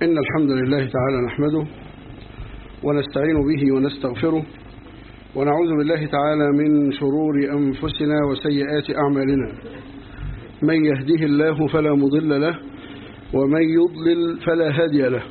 إن الحمد لله تعالى نحمده ونستعين به ونستغفره ونعوذ بالله تعالى من شرور أنفسنا وسيئات أعمالنا من يهده الله فلا مضل له ومن يضلل فلا هادي له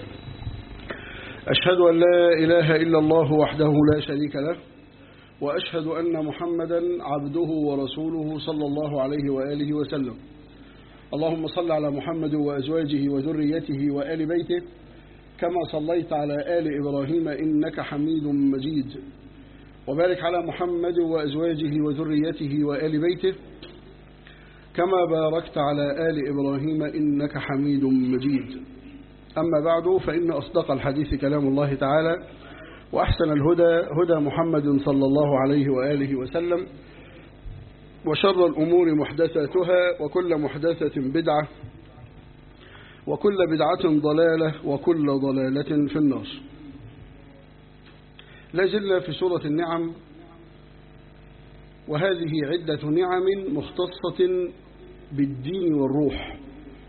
أشهد أن لا إله إلا الله وحده لا شريك له وأشهد أن محمدا عبده ورسوله صلى الله عليه وآله وسلم اللهم صل على محمد وأزواجه وذريته وآل بيته كما صليت على آل إبراهيم إنك حميد مجيد وبارك على محمد وأزواجه وذريته وآل بيته كما باركت على آل إبراهيم إنك حميد مجيد أما بعد فإن أصدق الحديث كلام الله تعالى وأحسن الهدى هدى محمد صلى الله عليه وآله وسلم وشر الأمور محدثاتها وكل محدثة بدعة وكل بدعة ضلالة وكل ضلالة في النار لا زلنا في سورة النعم وهذه عدة نعم مختصة بالدين والروح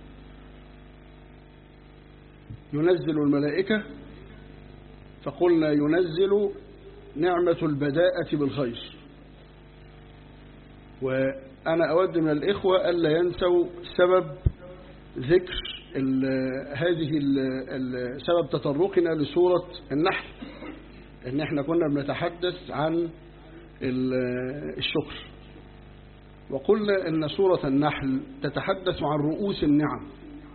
ينزل الملائكة فقلنا ينزل نعمة البداءة بالخير وأنا أود من الإخوة ألا ينسوا سبب ذكر ال هذه ال سبب تطرقنا لسورة النحل إن إحنا كنا بنتحدث عن الشكر وقلنا إن سورة النحل تتحدث عن رؤوس النعم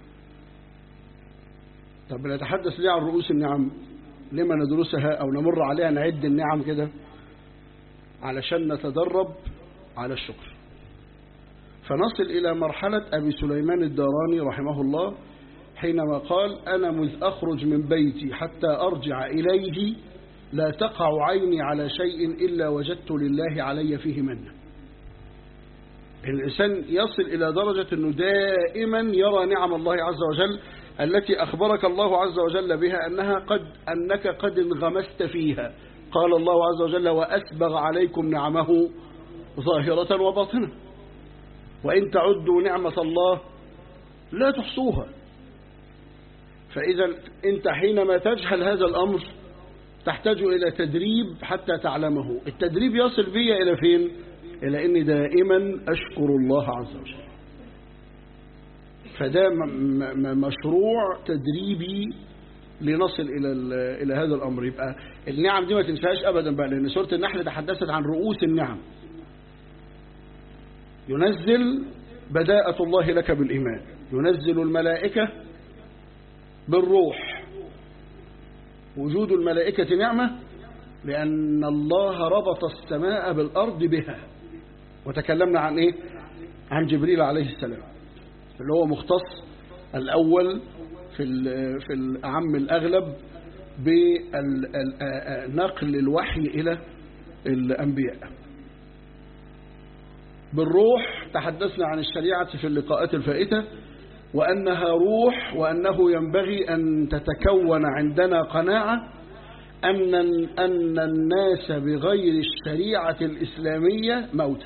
طب نتحدث ليه عن رؤوس النعم لما ندرسها أو نمر عليها نعد النعم كده علشان نتدرب على الشكر فنصل إلى مرحلة أبي سليمان الداراني رحمه الله حينما قال أنا مذ أخرج من بيتي حتى أرجع إليه لا تقع عيني على شيء إلا وجدت لله علي فيه منه الإنسان يصل إلى درجة أنه دائما يرى نعم الله عز وجل التي أخبرك الله عز وجل بها أنها قد أنك قد انغمست فيها قال الله عز وجل وأسبغ عليكم نعمه ظاهرة وباطنة وإن تعدوا نعمة الله لا تحصوها فإذا أنت حينما تجهل هذا الأمر تحتاج إلى تدريب حتى تعلمه التدريب يصل بي إلى فين إلى أني دائما أشكر الله عز وجل فده مشروع تدريبي لنصل إلى إلى هذا الأمر يبقى النعم دي ما تنساهاش أبدا بقى لأن سورة النحل تحدثت عن رؤوس النعم ينزل بداءة الله لك بالإيمان ينزل الملائكة بالروح وجود الملائكة نعمة لأن الله ربط السماء بالأرض بها وتكلمنا عن إيه؟ عن جبريل عليه السلام اللي هو مختص الأول في في الأعم الأغلب بنقل الوحي إلى الأنبياء بالروح تحدثنا عن الشريعة في اللقاءات الفائتة وأنها روح وأنه ينبغي أن تتكون عندنا قناعة أن, أن الناس بغير الشريعة الإسلامية موتى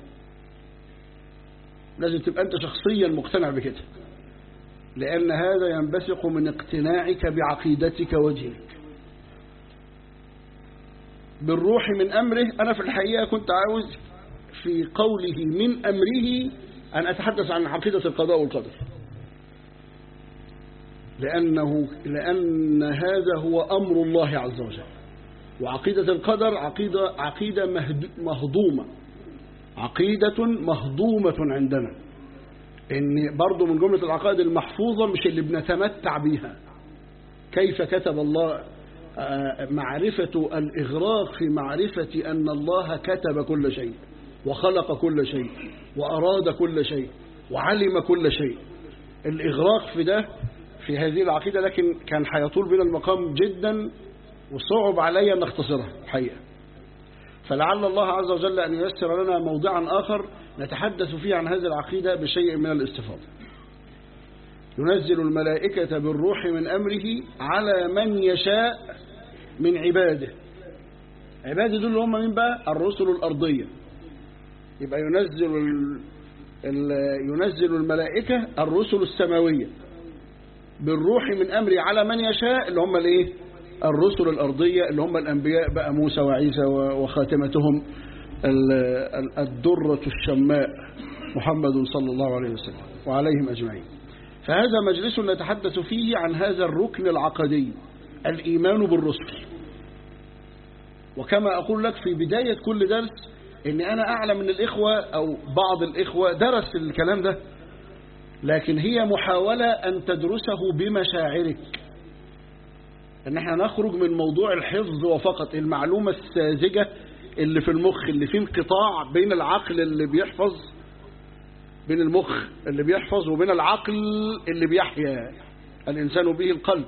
لازم تبقى أنت شخصيا مقتنع بكده لأن هذا ينبثق من اقتناعك بعقيدتك ودينك بالروح من أمره أنا في الحقيقة كنت عاوز في قوله من أمره أن أتحدث عن عقيدة القضاء والقدر لأنه لأن هذا هو أمر الله عز وجل وعقيدة القدر عقيدة, عقيدة مهضومة عقيدة مهضومة عندنا إن برضو من جملة العقائد المحفوظة مش اللي بنتمتع بيها كيف كتب الله معرفة الإغراق في معرفة أن الله كتب كل شيء وخلق كل شيء وأراد كل شيء وعلم كل شيء الإغراق في ده في هذه العقيدة لكن كان هيطول بنا المقام جدا وصعب علي أن نختصرها الحقيقة فلعل الله عز وجل أن ييسر لنا موضعا آخر نتحدث فيه عن هذه العقيدة بشيء من الاستفاضة ينزل الملائكة بالروح من أمره على من يشاء من عباده عباده دول هم من بقى الرسل الأرضية يبقى ينزل ال... ال... ينزل الملائكة الرسل السماوية بالروح من أمري على من يشاء اللي هم الايه الرسل الأرضية اللي هم الأنبياء بقى موسى وعيسى وخاتمتهم الدرة الشماء محمد صلى الله عليه وسلم وعليهم أجمعين فهذا مجلس نتحدث فيه عن هذا الركن العقدي الإيمان بالرسل وكما أقول لك في بداية كل درس إن أنا أعلم من الإخوة أو بعض الإخوة درس الكلام ده لكن هي محاولة أن تدرسه بمشاعرك ان احنا نخرج من موضوع الحفظ وفقط المعلومة الساذجة اللي في المخ اللي فيه انقطاع بين العقل اللي بيحفظ بين المخ اللي بيحفظ وبين العقل اللي بيحيا الإنسان به القلب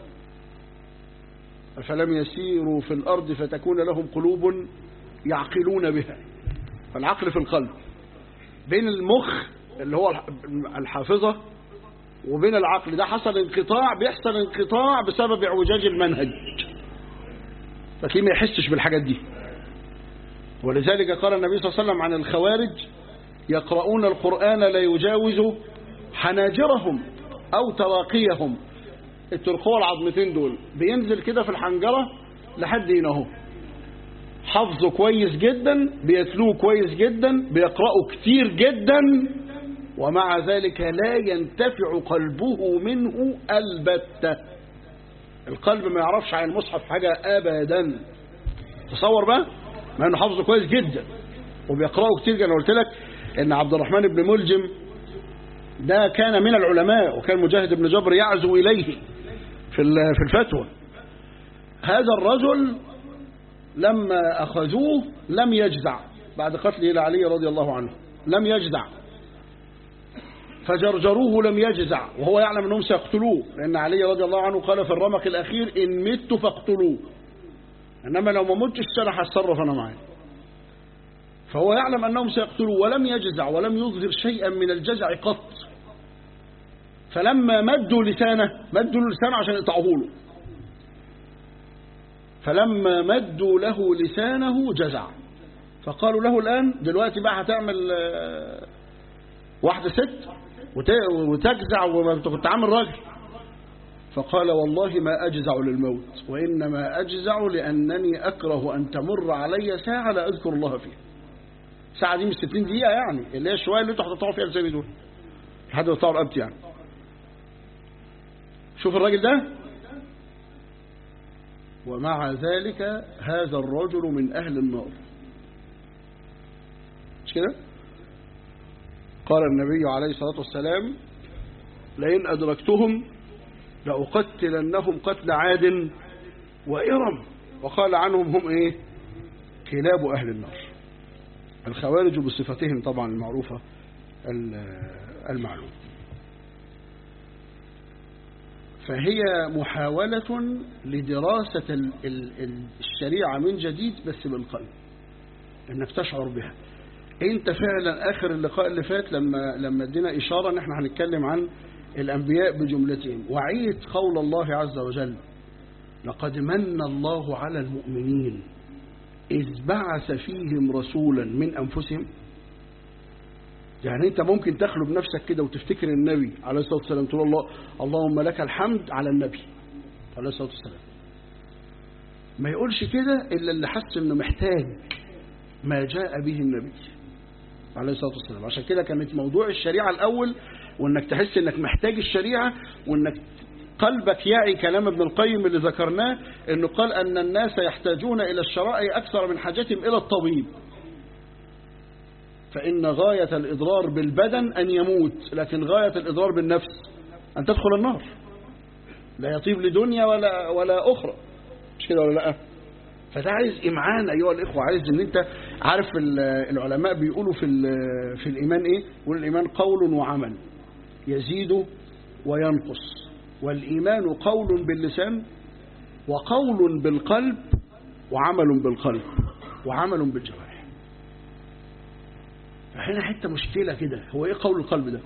فلم يسيروا في الأرض فتكون لهم قلوب يعقلون بها فالعقل في القلب بين المخ اللي هو الحافظة وبين العقل ده حصل انقطاع بيحصل انقطاع بسبب اعوجاج المنهج فتلاقيه ما يحسش بالحاجات دي ولذلك قال النبي صلى الله عليه وسلم عن الخوارج يقرؤون القرآن لا يجاوز حناجرهم أو تواقيهم الترقوة العظمتين دول بينزل كده في الحنجرة لحد هنا اهو حفظه كويس جدا بيتلوه كويس جدا بيقرأه كتير جدا ومع ذلك لا ينتفع قلبه منه البتة القلب ما يعرفش عن المصحف حاجة أبدا تصور بقى ما انه حافظه كويس جدا وبيقرأه كتير انا قلت لك ان عبد الرحمن بن ملجم ده كان من العلماء وكان مجاهد بن جبر يعزو إليه في في الفتوى هذا الرجل لما أخذوه لم يجزع بعد قتله لعلي رضي الله عنه لم يجزع فجرجروه لم يجزع وهو يعلم أنهم سيقتلوه لأن علي رضي الله عنه قال في الرمق الأخير إن مت فاقتلوه إنما لو ما متش سنة هتصرف أنا معاه فهو يعلم أنهم سيقتلوه ولم يجزع ولم يظهر شيئا من الجزع قط فلما مدوا لسانه مدوا لسانه عشان يقطعوه له فلما مدوا له لسانه جزع فقالوا له الآن دلوقتي بقى هتعمل واحدة ست وتجزع وما كنت عامل راجل فقال والله ما أجزع للموت وإنما أجزع لأنني أكره أن تمر علي ساعة لا أذكر الله فيها ساعة دي مش 60 دقيقة يعني اللي هي الشوية اللي انتوا هتطلعوا فيها لساني دول لحد ما تطلعوا رقبتي يعني شوف الراجل ده ومع ذلك هذا الرجل من أهل النار مش كده قال النبي عليه الصلاة والسلام لئن أدركتهم لأقتلنهم قتل عاد وإرم وقال عنهم هم إيه كلاب أهل النار الخوارج بصفتهم طبعا المعروفة المعلوم فهي محاولة لدراسة الشريعة من جديد بس بالقلب انك تشعر بها انت فعلا اخر اللقاء اللي فات لما لما ادينا اشاره ان احنا هنتكلم عن الانبياء بجملتهم وعيت قول الله عز وجل لقد من الله على المؤمنين إذ بعث فيهم رسولا من أنفسهم يعني أنت ممكن تخلو بنفسك كده وتفتكر النبي عليه الصلاة والسلام تقول الله اللهم لك الحمد على النبي عليه الصلاة والسلام ما يقولش كده إلا اللي حس أنه محتاج ما جاء به النبي عليه الصلاة والسلام عشان كده كانت موضوع الشريعة الأول وأنك تحس أنك محتاج الشريعة وأنك قلبك يعي كلام ابن القيم اللي ذكرناه انه قال ان الناس يحتاجون الى الشرائع اكثر من حاجتهم الى الطبيب فان غاية الاضرار بالبدن ان يموت لكن غاية الاضرار بالنفس ان تدخل النار لا يطيب لدنيا ولا ولا اخرى مش كده ولا لا فده عايز امعان ايها الاخوه عايز ان انت عارف العلماء بيقولوا في في الايمان ايه يقول الايمان قول وعمل يزيد وينقص والإيمان قول باللسان وقول بالقلب وعمل بالقلب وعمل بالجوارح فهنا حتة مشكلة كده هو ايه قول القلب ده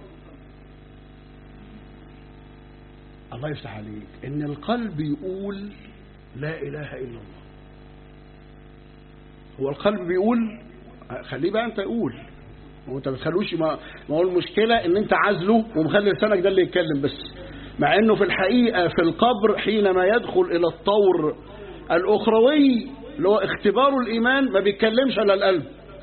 الله يفتح عليك ان القلب يقول لا اله الا الله هو القلب بيقول خليه بقى انت يقول وانت ما بتخلوش ما هو المشكله ان انت عازله ومخلي لسانك ده اللي يتكلم بس مع أنه في الحقيقة في القبر حينما يدخل إلى الطور الأخروي اللي هو اختبار الإيمان ما بيتكلمش على القلب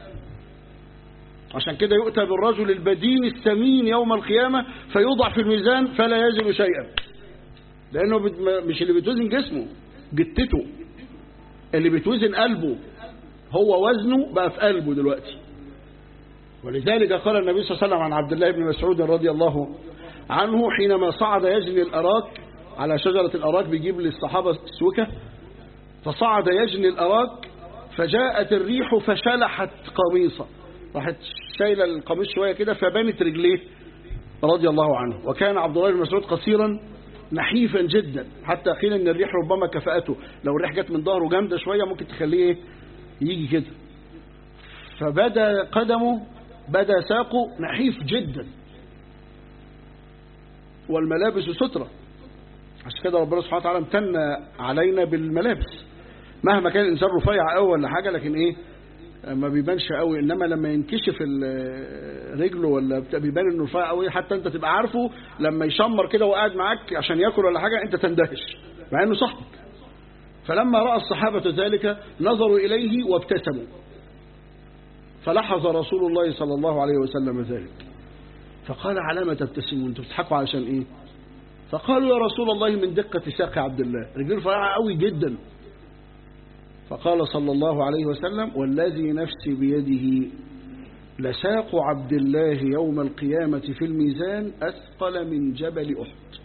عشان كده يؤتى بالرجل البدين السمين يوم القيامة فيوضع في الميزان فلا يزن شيئا لأنه مش اللي بتوزن جسمه جتته اللي بتوزن قلبه هو وزنه بقى في قلبه دلوقتي ولذلك قال النبي صلى الله عليه وسلم عن عبد الله بن مسعود رضي الله عنه حينما صعد يجني الأراك على شجرة الأراك بيجيب للصحابة السوكة فصعد يجني الأراك فجاءت الريح فشلحت قميصه راحت شايلة القميص شوية كده فبانت رجليه رضي الله عنه وكان عبد الله بن مسعود قصيرا نحيفا جدا حتى قيل ان الريح ربما كفأته لو الريح جت من ظهره جامدة شوية ممكن تخليه يجي كده فبدا قدمه بدا ساقه نحيف جدا والملابس سترة عشان كده ربنا سبحانه وتعالى امتن علينا بالملابس مهما كان الإنسان رفيع أول ولا حاجة لكن إيه ما بيبانش قوي انما لما ينكشف رجله ولا بيبان انه رفيع قوي حتى انت تبقى عارفه لما يشمر كده وقاعد معاك عشان ياكل ولا حاجه انت تندهش مع انه صاحبك فلما راى الصحابه ذلك نظروا اليه وابتسموا فلاحظ رسول الله صلى الله عليه وسلم ذلك فقال على ما تبتسمون انتوا بتضحكوا علشان ايه فقالوا يا رسول الله من دقه ساق عبد الله رجل رفيعه قوي جدا فقال صلى الله عليه وسلم والذي نفسي بيده لساق عبد الله يوم القيامة في الميزان أثقل من جبل أحد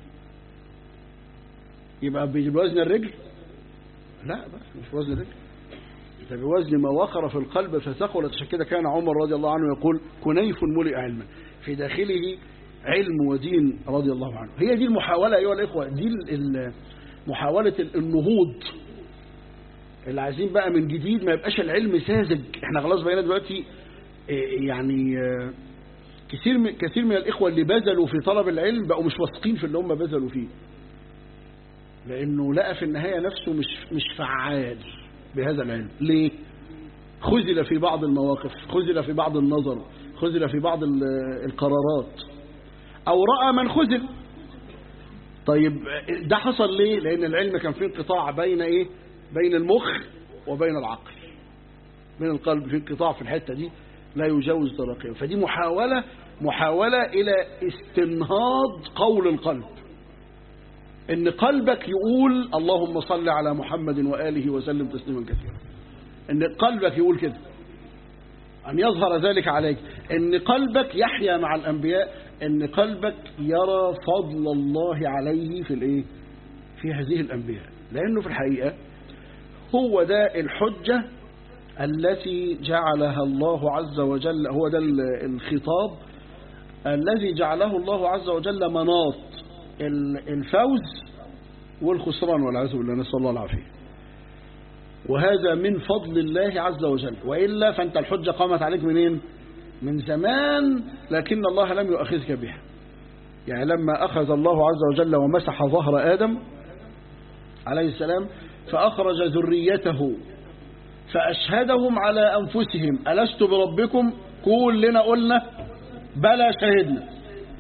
يبقى بوزن الرجل لا بس مش بوزن الرجل ده بوزن ما وقر في القلب فثقلت عشان كده كان عمر رضي الله عنه يقول كنيف ملئ علما في داخله علم ودين رضي الله عنه هي دي المحاولة أيها الإخوة دي محاولة النهوض اللي عايزين بقى من جديد ما يبقاش العلم ساذج احنا خلاص بقينا دلوقتي يعني كثير من كثير من الاخوه اللي بذلوا في طلب العلم بقوا مش واثقين في اللي هم بذلوا فيه لانه لقى في النهايه نفسه مش مش فعال بهذا العلم ليه خذل في بعض المواقف خذل في بعض النظر خذل في بعض القرارات او راى من خذل طيب ده حصل ليه لان العلم كان فيه انقطاع بين ايه بين المخ وبين العقل بين القلب في انقطاع في الحتة دي لا يجاوز درقين فدي محاولة محاولة إلى استنهاض قول القلب إن قلبك يقول اللهم صل على محمد وآله وسلم تسليما كثيرا إن قلبك يقول كده أن يظهر ذلك عليك إن قلبك يحيا مع الأنبياء إن قلبك يرى فضل الله عليه في الإيه في هذه الأنبياء لأنه في الحقيقة هو ده الحجة التي جعلها الله عز وجل هو ده الخطاب الذي جعله الله عز وجل مناط الفوز والخسران والعياذ بالله نسأل الله العافية وهذا من فضل الله عز وجل وإلا فأنت الحجة قامت عليك منين من زمان لكن الله لم يؤخذك بها يعني لما أخذ الله عز وجل ومسح ظهر آدم عليه السلام فأخرج ذريته فأشهدهم على أنفسهم ألست بربكم كلنا قلنا بلى شهدنا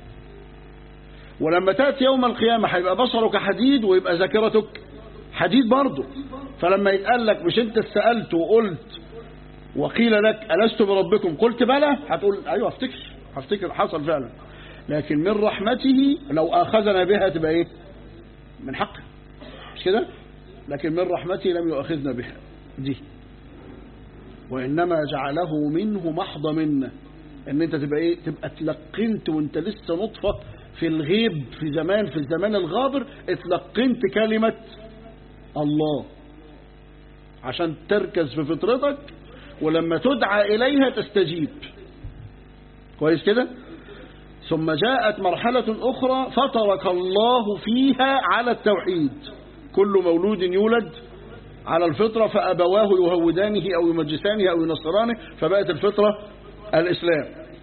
ولما تأتي يوم القيامة هيبقى بصرك حديد ويبقى ذاكرتك حديد برضه فلما يتقال لك مش انت سألت وقلت وقيل لك ألست بربكم قلت بلى هتقول أيوة افتكر هفتكر حصل فعلا لكن من رحمته لو أخذنا بها تبقى ايه من حقه مش كده لكن من رحمته لم يؤخذنا بها دي وإنما جعله منه محض منا ان انت تبقى ايه تبقى تلقنت وانت لسه نطفة في الغيب في زمان في الزمان الغابر اتلقنت كلمة الله عشان تركز في فطرتك ولما تدعى إليها تستجيب كويس كده ثم جاءت مرحلة أخرى فطرك الله فيها على التوحيد كل مولود يولد على الفطرة فأبواه يهودانه أو يمجسانه أو ينصرانه فبقت الفطرة الإسلام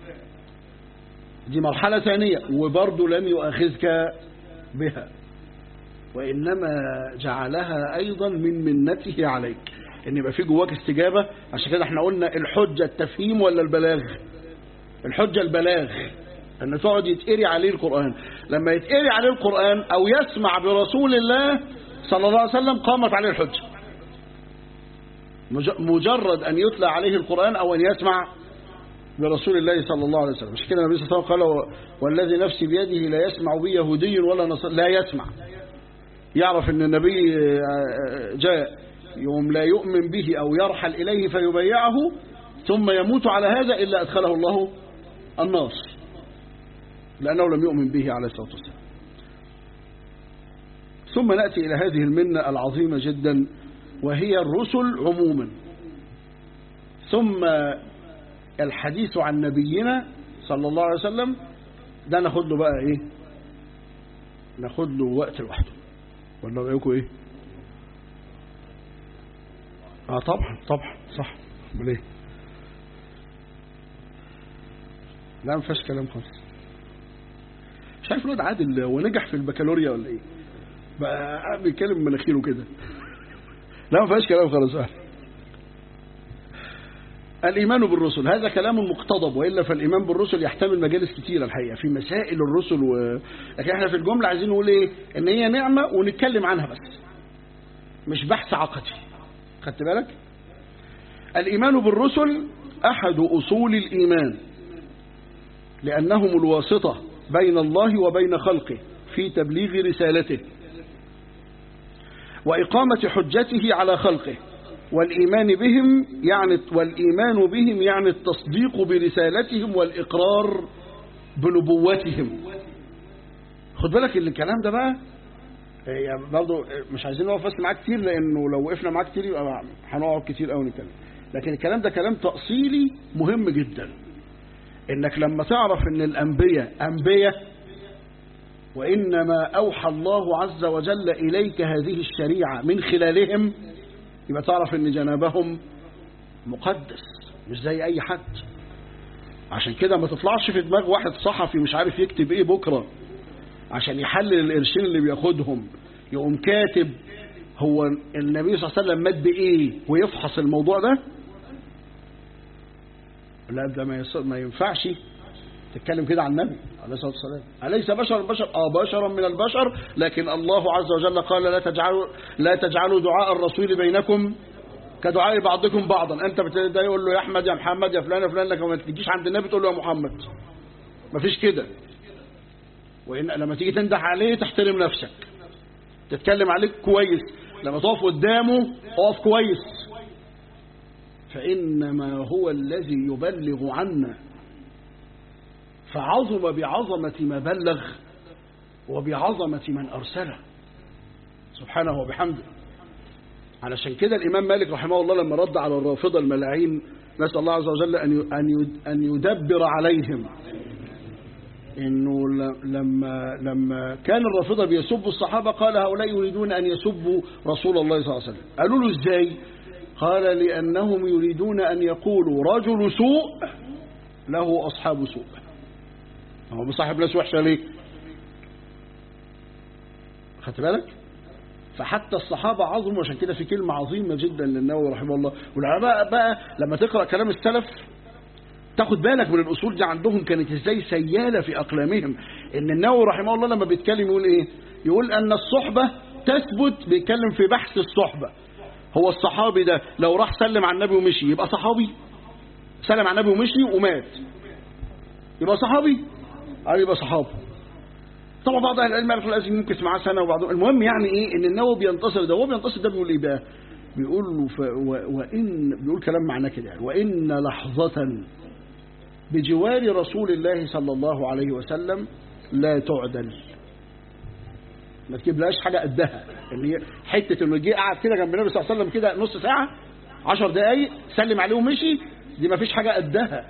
دي مرحلة ثانية وبرضه لم يؤاخذك بها وإنما جعلها أيضا من منته عليك إن يبقى في جواك استجابة عشان كده احنا قلنا الحجة التفهيم ولا البلاغ الحجة البلاغ أن تقعد يتقري عليه القرآن لما يتقري عليه القرآن أو يسمع برسول الله صلى الله عليه وسلم قامت عليه الحجة مجرد أن يتلى عليه القرآن أو أن يسمع برسول الله صلى الله عليه وسلم مش كده النبي صلى الله عليه وسلم قال والذي نفسي بيده لا يسمع بي يهودي ولا نصر لا يسمع يعرف ان النبي جاء يوم لا يؤمن به أو يرحل إليه فيبيعه ثم يموت على هذا إلا أدخله الله النار لأنه لم يؤمن به عليه الصلاة والسلام ثم نأتي إلى هذه المنة العظيمة جدا وهي الرسل عموما ثم الحديث عن نبينا صلى الله عليه وسلم ده ناخد له بقى ايه ناخد له وقت لوحده ولا رايكم ايه اه طبعا طبعا صح امال ايه لا ما فيهاش كلام خالص مش عارف الواد عادل هو نجح في البكالوريا ولا ايه بقى بيتكلم مناخيره كده لا ما فيهاش كلام خالص الإيمان بالرسل هذا كلام مقتضب وإلا فالإيمان بالرسل يحتمل مجالس كتيرة الحقيقة في مسائل الرسل و... لكن احنا في الجملة عايزين نقول إيه إن هي نعمة ونتكلم عنها بس مش بحث عقدي خدت بالك الإيمان بالرسل أحد أصول الإيمان لأنهم الواسطة بين الله وبين خلقه في تبليغ رسالته وإقامة حجته على خلقه والإيمان بهم يعني والإيمان بهم يعني التصديق برسالتهم والإقرار بنبوتهم خد بالك ان الكلام ده بقى يعني برضه مش عايزين نقف بس معاه كتير لانه لو وقفنا معاه كتير يبقى هنقعد كتير قوي نتكلم لكن الكلام ده كلام تأصيلي مهم جدا انك لما تعرف ان الانبياء انبياء وانما اوحى الله عز وجل اليك هذه الشريعه من خلالهم يبقى تعرف ان جنابهم مقدس مش زي اي حد عشان كده ما تطلعش في دماغ واحد صحفي مش عارف يكتب ايه بكرة عشان يحلل القرشين اللي بياخدهم يقوم كاتب هو النبي صلى الله عليه وسلم مات بايه ويفحص الموضوع ده لا ده ما, ما ينفعش تتكلم كده عن النبي عليه الصلاه والسلام اليس بشر بشر اه بشرا من البشر لكن الله عز وجل قال لا تجعلوا لا تجعلوا دعاء الرسول بينكم كدعاء بعضكم بعضا انت ده يقول له يا احمد يا محمد يا فلان يا فلان لك ما تجيش عند النبي تقول له يا محمد ما فيش كده وإن لما تيجي تنده عليه تحترم نفسك تتكلم عليك كويس لما تقف قدامه اقف كويس فإنما هو الذي يبلغ عنا فعظم بعظمة ما بلغ وبعظمة من أرسله سبحانه وبحمده علشان كده الإمام مالك رحمه الله لما رد على الرافضة الملاعين نسأل الله عز وجل أن يدبر عليهم إنه لما لما كان الرافضة بيسبوا الصحابة قال هؤلاء يريدون أن يسبوا رسول الله صلى الله عليه وسلم قالوا له إزاي قال لأنهم يريدون أن يقولوا رجل سوء له أصحاب سوء هو بصاحب ناس وحشة ليه خدت بالك فحتى الصحابة عظموا عشان كده في كلمة عظيمة جدا للنووي رحمه الله والعلماء بقى لما تقرأ كلام السلف تاخد بالك من الأصول دي عندهم كانت ازاي سيالة في أقلامهم إن النووي رحمه الله لما بيتكلم يقول إيه يقول أن الصحبة تثبت بيتكلم في بحث الصحبة هو الصحابي ده لو راح سلم على النبي ومشي يبقى صحابي سلم على النبي ومشي ومات يبقى صحابي أو يبقى صحابه طبعا بعض اهل العلم قال لازم يمكن معاه سنه وبعضهم المهم يعني ايه ان النووي بينتصر ده هو بينتصر ده بيقول ايه بقى بيقول ف... و... وان بيقول كلام معناه كده يعني وان لحظه بجوار رسول الله صلى الله عليه وسلم لا تعدل ما تجيبلهاش حاجه قدها اللي هي حته انه جه قعد كده جنب النبي صلى الله عليه وسلم كده نص ساعه 10 دقائق سلم عليه ومشي دي ما فيش حاجه قدها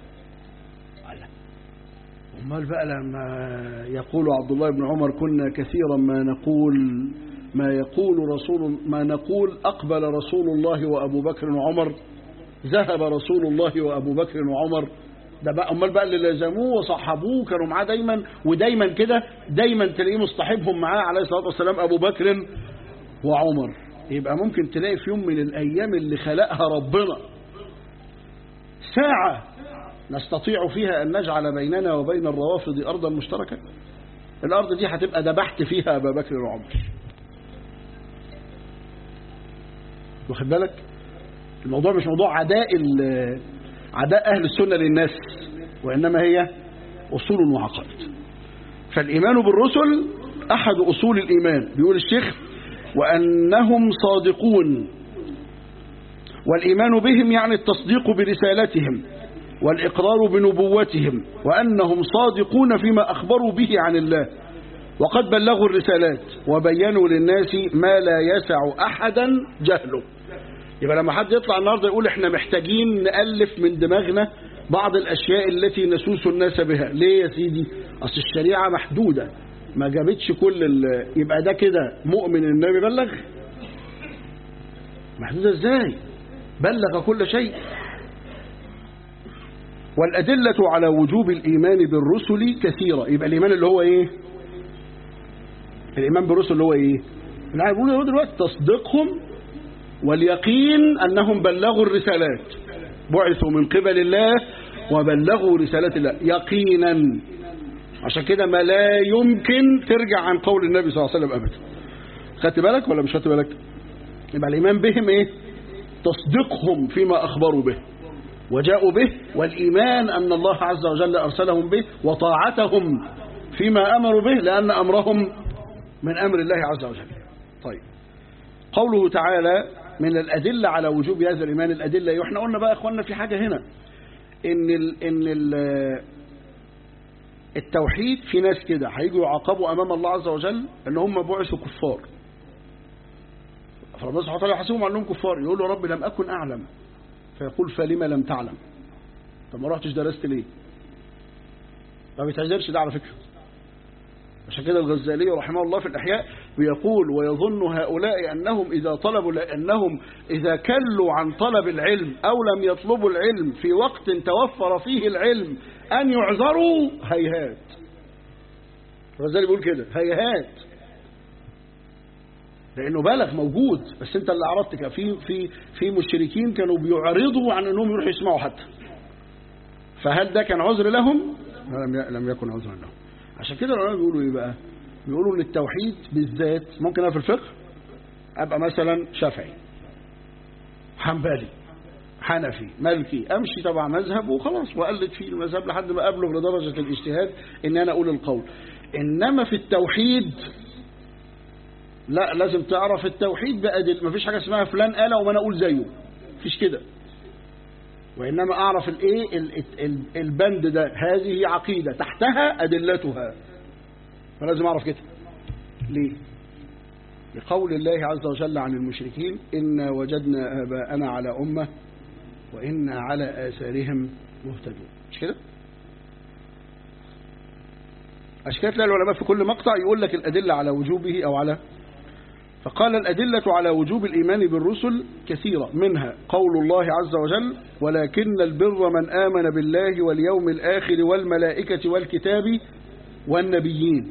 امال بقى لما يقول عبد الله بن عمر كنا كثيرا ما نقول ما يقول رسول ما نقول اقبل رسول الله وابو بكر وعمر ذهب رسول الله وابو بكر وعمر ده بقى امال بقى اللي لزموه وصحبوه كانوا معاه دايما ودايما كده دايما تلاقيه مصطحبهم معاه عليه الصلاه والسلام ابو بكر وعمر يبقى ممكن تلاقي في يوم من الايام اللي خلقها ربنا ساعه نستطيع فيها أن نجعل بيننا وبين الروافض أرضا مشتركة الأرض دي هتبقى دبحت فيها أبا بكر وعمر واخد بالك الموضوع مش موضوع عداء عداء أهل السنة للناس وإنما هي أصول وعقائد فالإيمان بالرسل أحد أصول الإيمان بيقول الشيخ وأنهم صادقون والإيمان بهم يعني التصديق برسالتهم والإقرار بنبوتهم وأنهم صادقون فيما أخبروا به عن الله وقد بلغوا الرسالات وبينوا للناس ما لا يسع أحدا جهله يبقى لما حد يطلع النهارده يقول احنا محتاجين نألف من دماغنا بعض الأشياء التي نسوس الناس بها ليه يا سيدي أصل الشريعة محدودة ما جابتش كل ال... يبقى ده كده مؤمن النبي بلغ محدودة ازاي بلغ كل شيء والأدلة على وجوب الإيمان بالرسل كثيرة يبقى الإيمان اللي هو إيه الإيمان بالرسل اللي هو إيه اللي بيقولوا دلوقتي تصديقهم واليقين أنهم بلغوا الرسالات بعثوا من قبل الله وبلغوا رسالات الله يقينا عشان كده ما لا يمكن ترجع عن قول النبي صلى الله عليه وسلم أبدا خدت بالك ولا مش خدت بالك يبقى الإيمان بهم إيه تصديقهم فيما أخبروا به وجاءوا به والإيمان أن الله عز وجل أرسلهم به وطاعتهم فيما أمروا به لأن أمرهم من أمر الله عز وجل طيب قوله تعالى من الأدلة على وجوب هذا الإيمان الأدلة احنا قلنا بقى إخواننا في حاجة هنا إن ال إن ال التوحيد في ناس كده هيجوا يعاقبوا أمام الله عز وجل إن هم بعثوا كفار فربنا سبحانه وتعالى يحاسبهم على انهم كفار يقول له رب لم أكن أعلم فيقول فلما لم تعلم طب ما رحتش درست ليه ما بيتعذرش ده على فكرة عشان كده الغزالي رحمه الله في الإحياء بيقول ويظن هؤلاء أنهم إذا طلبوا أنهم إذا كلوا عن طلب العلم أو لم يطلبوا العلم في وقت توفر فيه العلم أن يعذروا هيهات الغزالي بيقول كده هيهات لانه بلغ موجود بس انت اللي عرضت كده في في في مشركين كانوا بيعرضوا عن انهم يروحوا يسمعوا حتى فهل ده كان عذر لهم لم لم يكن عذرا لهم عشان كده العلماء بيقولوا ايه بقى بيقولوا ان التوحيد بالذات ممكن انا في الفقه ابقى مثلا شافعي حنبلي حنفي مالكي امشي تبع مذهب وخلاص واقلد فيه المذهب لحد ما ابلغ لدرجه الاجتهاد ان انا اقول القول انما في التوحيد لا لازم تعرف التوحيد بأدل مفيش حاجة اسمها فلان قال وما انا اقول زيه مفيش كده وإنما أعرف الإيه البند ده هذه عقيدة تحتها أدلتها فلازم أعرف كده ليه لقول الله عز وجل عن المشركين إنا وجدنا آباءنا على أمة وإنا على آثارهم مهتدون مش كده عشان كده تلاقي العلماء في كل مقطع يقول لك الأدلة على وجوبه أو على فقال الأدلة على وجوب الإيمان بالرسل كثيرة منها قول الله عز وجل ولكن البر من آمن بالله واليوم الآخر والملائكة والكتاب والنبيين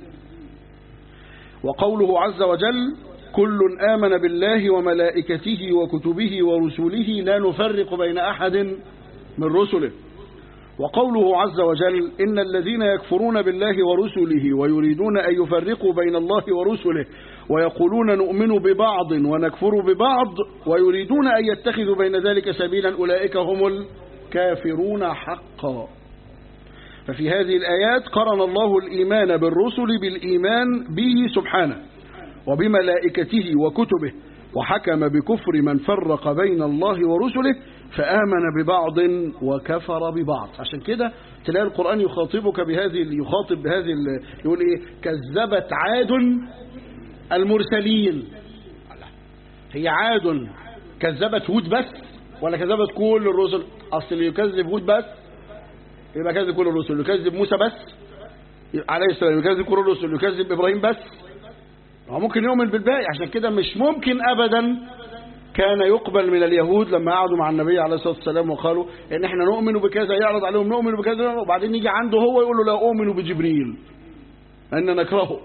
وقوله عز وجل كل آمن بالله وملائكته وكتبه ورسله لا نفرق بين أحد من رسله وقوله عز وجل إن الذين يكفرون بالله ورسله ويريدون أن يفرقوا بين الله ورسله ويقولون نؤمن ببعض ونكفر ببعض ويريدون أن يتخذوا بين ذلك سبيلا أولئك هم الكافرون حقا ففي هذه الآيات قرن الله الإيمان بالرسل بالإيمان به سبحانه وبملائكته وكتبه وحكم بكفر من فرق بين الله ورسله فآمن ببعض وكفر ببعض عشان كده تلاقي القرآن يخاطبك بهذه يخاطب بهذه يقول ايه كذبت عاد المرسلين هي عاد كذبت هود بس ولا كذبت كل الرسل اصل اللي يكذب هود بس يبقى كذب كل الرسل يكذب موسى بس عليه السلام يكذب كل الرسل يكذب ابراهيم بس هو ممكن يؤمن بالباقي عشان كده مش ممكن ابدا كان يقبل من اليهود لما قعدوا مع النبي عليه الصلاه والسلام وقالوا ان احنا نؤمن بكذا يعرض عليهم نؤمن بكذا وبعدين يجي عنده هو يقول له لا اؤمن بجبريل ان نكرهه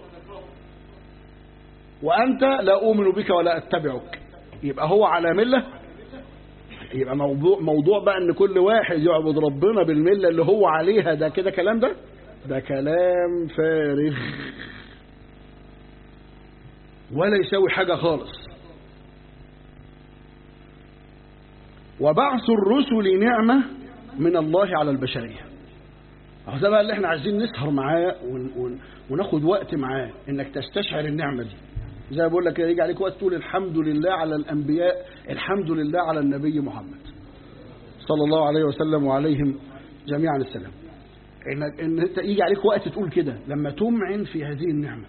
وانت لا اؤمن بك ولا اتبعك يبقى هو على مله يبقى موضوع موضوع بقى ان كل واحد يعبد ربنا بالمله اللي هو عليها ده كده كلام ده ده كلام فارغ ولا يساوي حاجه خالص وبعث الرسل نعمه من الله على البشريه اهو ده بقى اللي احنا عايزين نسهر معاه ون ون وناخد وقت معاه انك تستشعر النعمه دي زي ما بقول لك يجي عليك وقت تقول الحمد لله على الانبياء الحمد لله على النبي محمد صلى الله عليه وسلم وعليهم جميعا السلام ان ان انت يجي عليك وقت تقول كده لما تمعن في هذه النعمه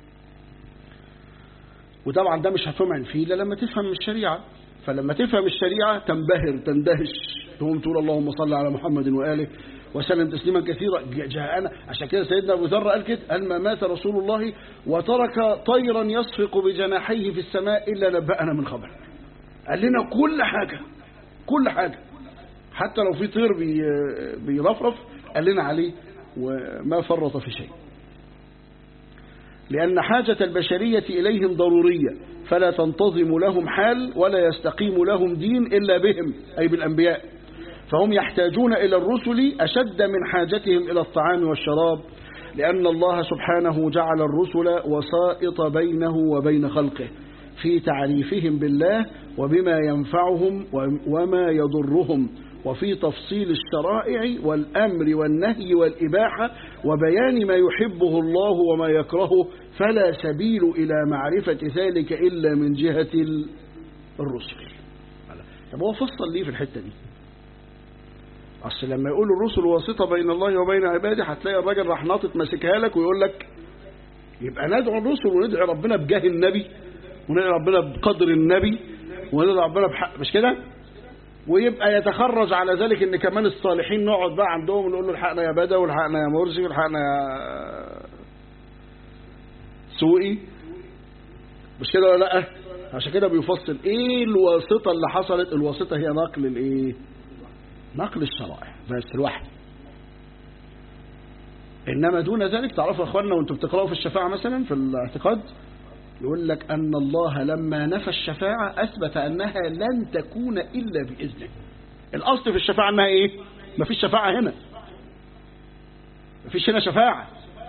وطبعا ده مش هتمعن فيه الا لما تفهم الشريعه فلما تفهم الشريعه تنبهر تندهش تقوم تقول اللهم صل على محمد واله وسلم تسليما كثيرا جاءنا عشان كده سيدنا ابو ذر قال كده قال ما مات رسول الله وترك طيرا يصفق بجناحيه في السماء الا نبأنا من خبر قال لنا كل حاجه كل حاجه حتى لو في طير بي بيرفرف قال لنا عليه وما فرط في شيء لأن حاجة البشرية إليهم ضرورية فلا تنتظم لهم حال ولا يستقيم لهم دين إلا بهم أي بالأنبياء فهم يحتاجون إلى الرسل أشد من حاجتهم إلى الطعام والشراب لأن الله سبحانه جعل الرسل وسائط بينه وبين خلقه في تعريفهم بالله وبما ينفعهم وما يضرهم وفي تفصيل الشرائع والأمر والنهي والإباحة وبيان ما يحبه الله وما يكرهه فلا سبيل إلى معرفة ذلك إلا من جهة الرسل طب هو فصل ليه في الحتة دي أصل لما يقول الرسل واسطة بين الله وبين عباده هتلاقي الراجل راح ناطط ماسكها لك ويقول لك يبقى ندعو الرسل وندعي ربنا بجاه النبي وندعي ربنا بقدر النبي وندعي ربنا بحق مش كده ويبقى يتخرج على ذلك ان كمان الصالحين نقعد بقى عندهم ونقول له الحقنا يا بدوي والحقنا يا مرسي والحقنا يا سوقي مش كده ولا لا عشان كده بيفصل ايه الواسطه اللي حصلت الواسطه هي نقل الايه نقل الشرائع بس لوحده انما دون ذلك تعرفوا يا اخواننا وانتم بتقراوا في الشفاعه مثلا في الاعتقاد يقول لك أن الله لما نفى الشفاعة أثبت أنها لن تكون إلا بإذنه الأصل في الشفاعة أنها إيه ما فيش شفاعة هنا ما فيش هنا شفاعة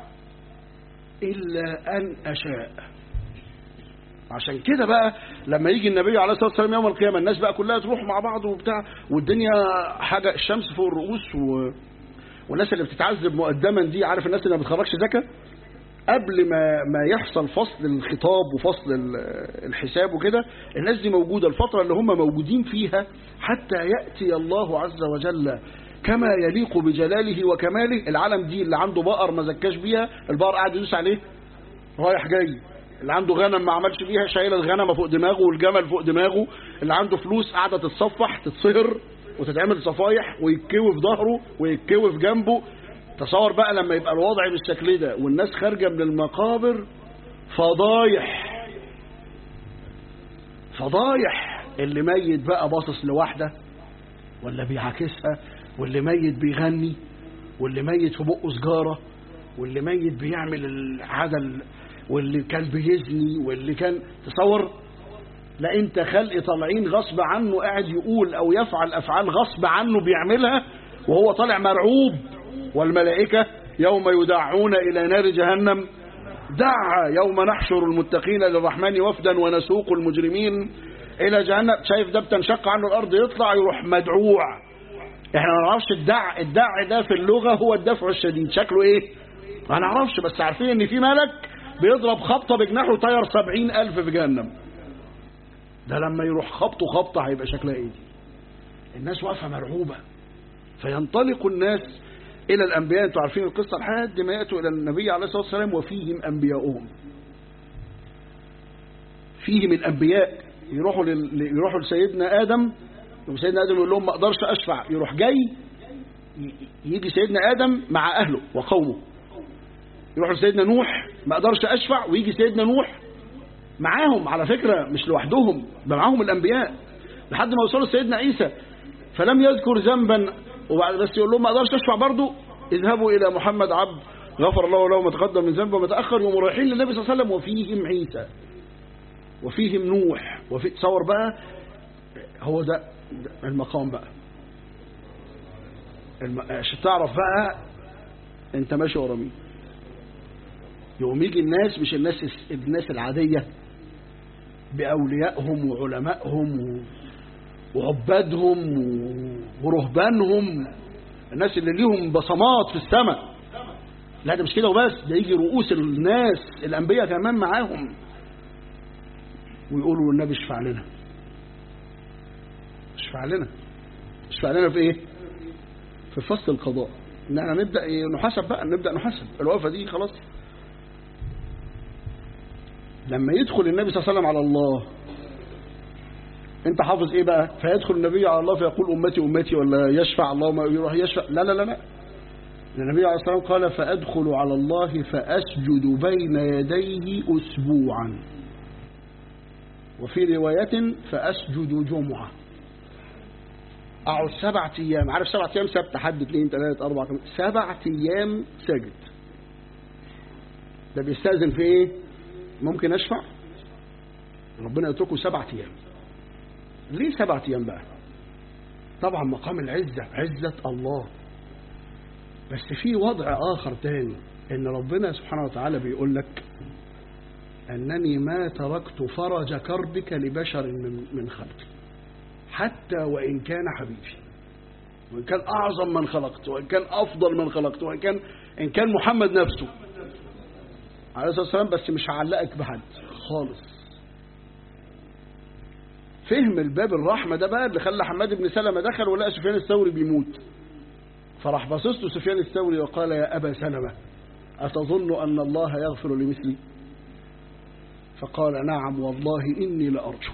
إلا أن أشاء عشان كده بقى لما يجي النبي عليه الصلاة والسلام يوم القيامة الناس بقى كلها تروح مع بعض وبتاع والدنيا حاجة الشمس فوق الرؤوس و... والناس اللي بتتعذب مقدما دي عارف الناس اللي ما بتخرجش زكاه قبل ما ما يحصل فصل الخطاب وفصل الحساب وكده الناس دي موجودة الفترة اللي هم موجودين فيها حتى يأتي الله عز وجل كما يليق بجلاله وكماله العالم دي اللي عنده بقر ما زكاش بيها البقر قاعد يدوس عليه رايح جاي اللي عنده غنم ما عملش بيها شايل الغنم فوق دماغه والجمل فوق دماغه اللي عنده فلوس قاعدة تتصفح تتصهر وتتعمل صفايح ويتكوي في ظهره ويتكوي في جنبه تصور بقى لما يبقى الوضع بالشكل ده والناس خارجة من المقابر فضايح فضايح اللي ميت بقى باصص لواحدة ولا بيعاكسها واللي ميت بيغني واللي ميت في بقه سجارة واللي ميت بيعمل العدل واللي كان بيزني واللي كان تصور لا انت خلق طالعين غصب عنه قاعد يقول او يفعل افعال غصب عنه بيعملها وهو طالع مرعوب والملائكة يوم يدعون إلى نار جهنم دعا يوم نحشر المتقين للرحمن وفدا ونسوق المجرمين إلى جهنم شايف ده بتنشق عنه الأرض يطلع يروح مدعوع احنا ما نعرفش الدع الدع ده في اللغة هو الدفع الشديد شكله ايه ما نعرفش بس عارفين ان في ملك بيضرب خبطة بجناحه طير سبعين ألف في جهنم ده لما يروح خبطه خبطة هيبقى شكلها ايه دي الناس واقفة مرعوبة فينطلق الناس إلى الأنبياء أنتم عارفين القصة لحد ما يأتوا إلى النبي عليه الصلاة والسلام وفيهم أنبياؤهم فيهم الأنبياء يروحوا لل... يروحوا لسيدنا آدم وسيدنا آدم يقول لهم ما أقدرش أشفع يروح جاي يجي سيدنا آدم مع أهله وقومه يروحوا لسيدنا نوح ما أقدرش أشفع ويجي سيدنا نوح معاهم على فكرة مش لوحدهم ده معاهم الأنبياء لحد ما وصلوا لسيدنا عيسى فلم يذكر ذنبا وبعد بس يقول لهم ما اقدرش اشفع برضه اذهبوا الى محمد عبد غفر الله له ما تقدم من ذنبه وما تاخر يوم رايحين للنبي صلى الله عليه وسلم وفيهم عيسى وفيهم نوح وفي تصور بقى هو ده المقام بقى الم... عشان تعرف بقى انت ماشي ورا مين يقوم يجي الناس مش الناس الناس العادية بأوليائهم وعلمائهم و... وعبادهم و... ورهبانهم الناس اللي ليهم بصمات في السماء لا ده مش كده وبس ده يجي رؤوس الناس الأنبياء كمان معاهم ويقولوا النبي اشفع لنا اشفع لنا اشفع لنا في ايه في فصل القضاء ان احنا نبدا إيه؟ نحاسب بقى نبدا نحاسب الوقفه دي خلاص لما يدخل النبي صلى الله عليه وسلم على الله انت حافظ ايه بقى فيدخل النبي على الله فيقول امتي امتي ولا يشفع الله ما يروح يشفع لا لا لا لا النبي عليه الصلاه والسلام قال فادخل على الله فاسجد بين يديه اسبوعا وفي روايه فاسجد جمعه اقعد سبعة ايام عارف سبعة ايام سبت حد اثنين ثلاثة اربعة خمسة سبعة ايام ساجد ده بيستأذن في ايه ممكن اشفع ربنا يتركه سبعة ايام ليه سبعة ايام بقى طبعا مقام العزة عزة الله بس في وضع اخر تاني ان ربنا سبحانه وتعالى بيقول لك انني ما تركت فرج كربك لبشر من من خلقي حتى وإن كان حبيبي وإن كان أعظم من خلقت وإن كان أفضل من خلقت وإن كان إن كان محمد نفسه عليه الصلاة والسلام بس مش هعلقك بحد خالص فهم الباب الرحمة ده بقى اللي خلى حماد بن سلمة دخل ولقى سفيان الثوري بيموت فراح باصص له سفيان الثوري وقال يا أبا سلمة أتظن أن الله يغفر لمثلي فقال نعم والله إني لأرجو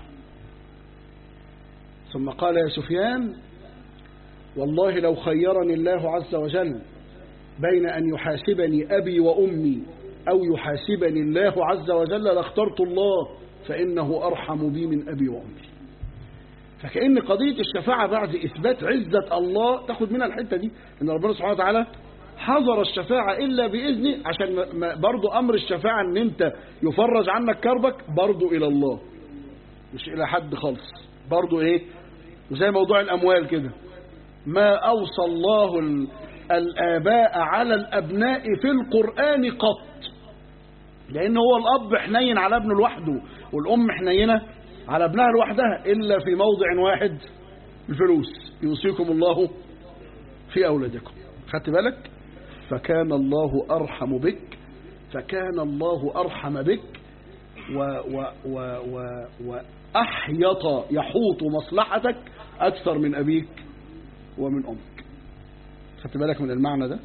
ثم قال يا سفيان والله لو خيرني الله عز وجل بين أن يحاسبني أبي وأمي أو يحاسبني الله عز وجل لاخترت الله فإنه أرحم بي من أبي وأمي فكأن قضية الشفاعة بعد إثبات عزة الله تاخد منها الحتة دي إن ربنا سبحانه وتعالى حظر الشفاعة إلا بإذنه عشان برضو أمر الشفاعة أن أنت يفرج عنك كربك برضو إلى الله مش إلى حد خالص برضو إيه وزي موضوع الأموال كده ما أوصى الله الآباء على الأبناء في القرآن قط لأن هو الأب حنين على ابنه لوحده والأم حنينة على ابنها لوحدها إلا في موضع واحد الفلوس يوصيكم الله في أولادكم خدت بالك فكان الله أرحم بك فكان الله أرحم بك و و و و وأحيط يحوط مصلحتك أكثر من أبيك ومن أمك خدت بالك من المعنى ده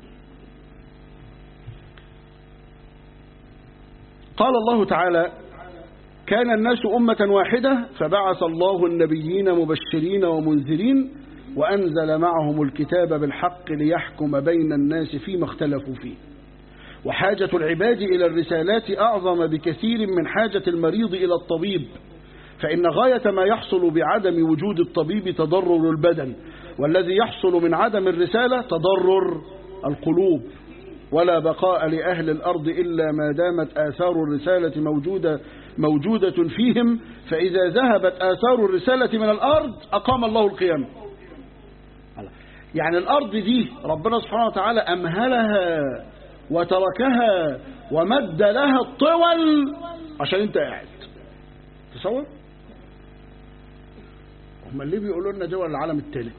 قال الله تعالى كان الناس أمة واحدة فبعث الله النبيين مبشرين ومنذرين وأنزل معهم الكتاب بالحق ليحكم بين الناس فيما اختلفوا فيه وحاجة العباد إلى الرسالات أعظم بكثير من حاجة المريض إلى الطبيب فإن غاية ما يحصل بعدم وجود الطبيب تضرر البدن والذي يحصل من عدم الرسالة تضرر القلوب ولا بقاء لأهل الأرض إلا ما دامت آثار الرسالة موجودة موجودة فيهم فإذا ذهبت آثار الرسالة من الأرض أقام الله القيامة يعني الأرض دي ربنا سبحانه وتعالى أمهلها وتركها ومد لها الطول عشان انت قاعد تصور هم اللي بيقولوا لنا دول العالم الثالث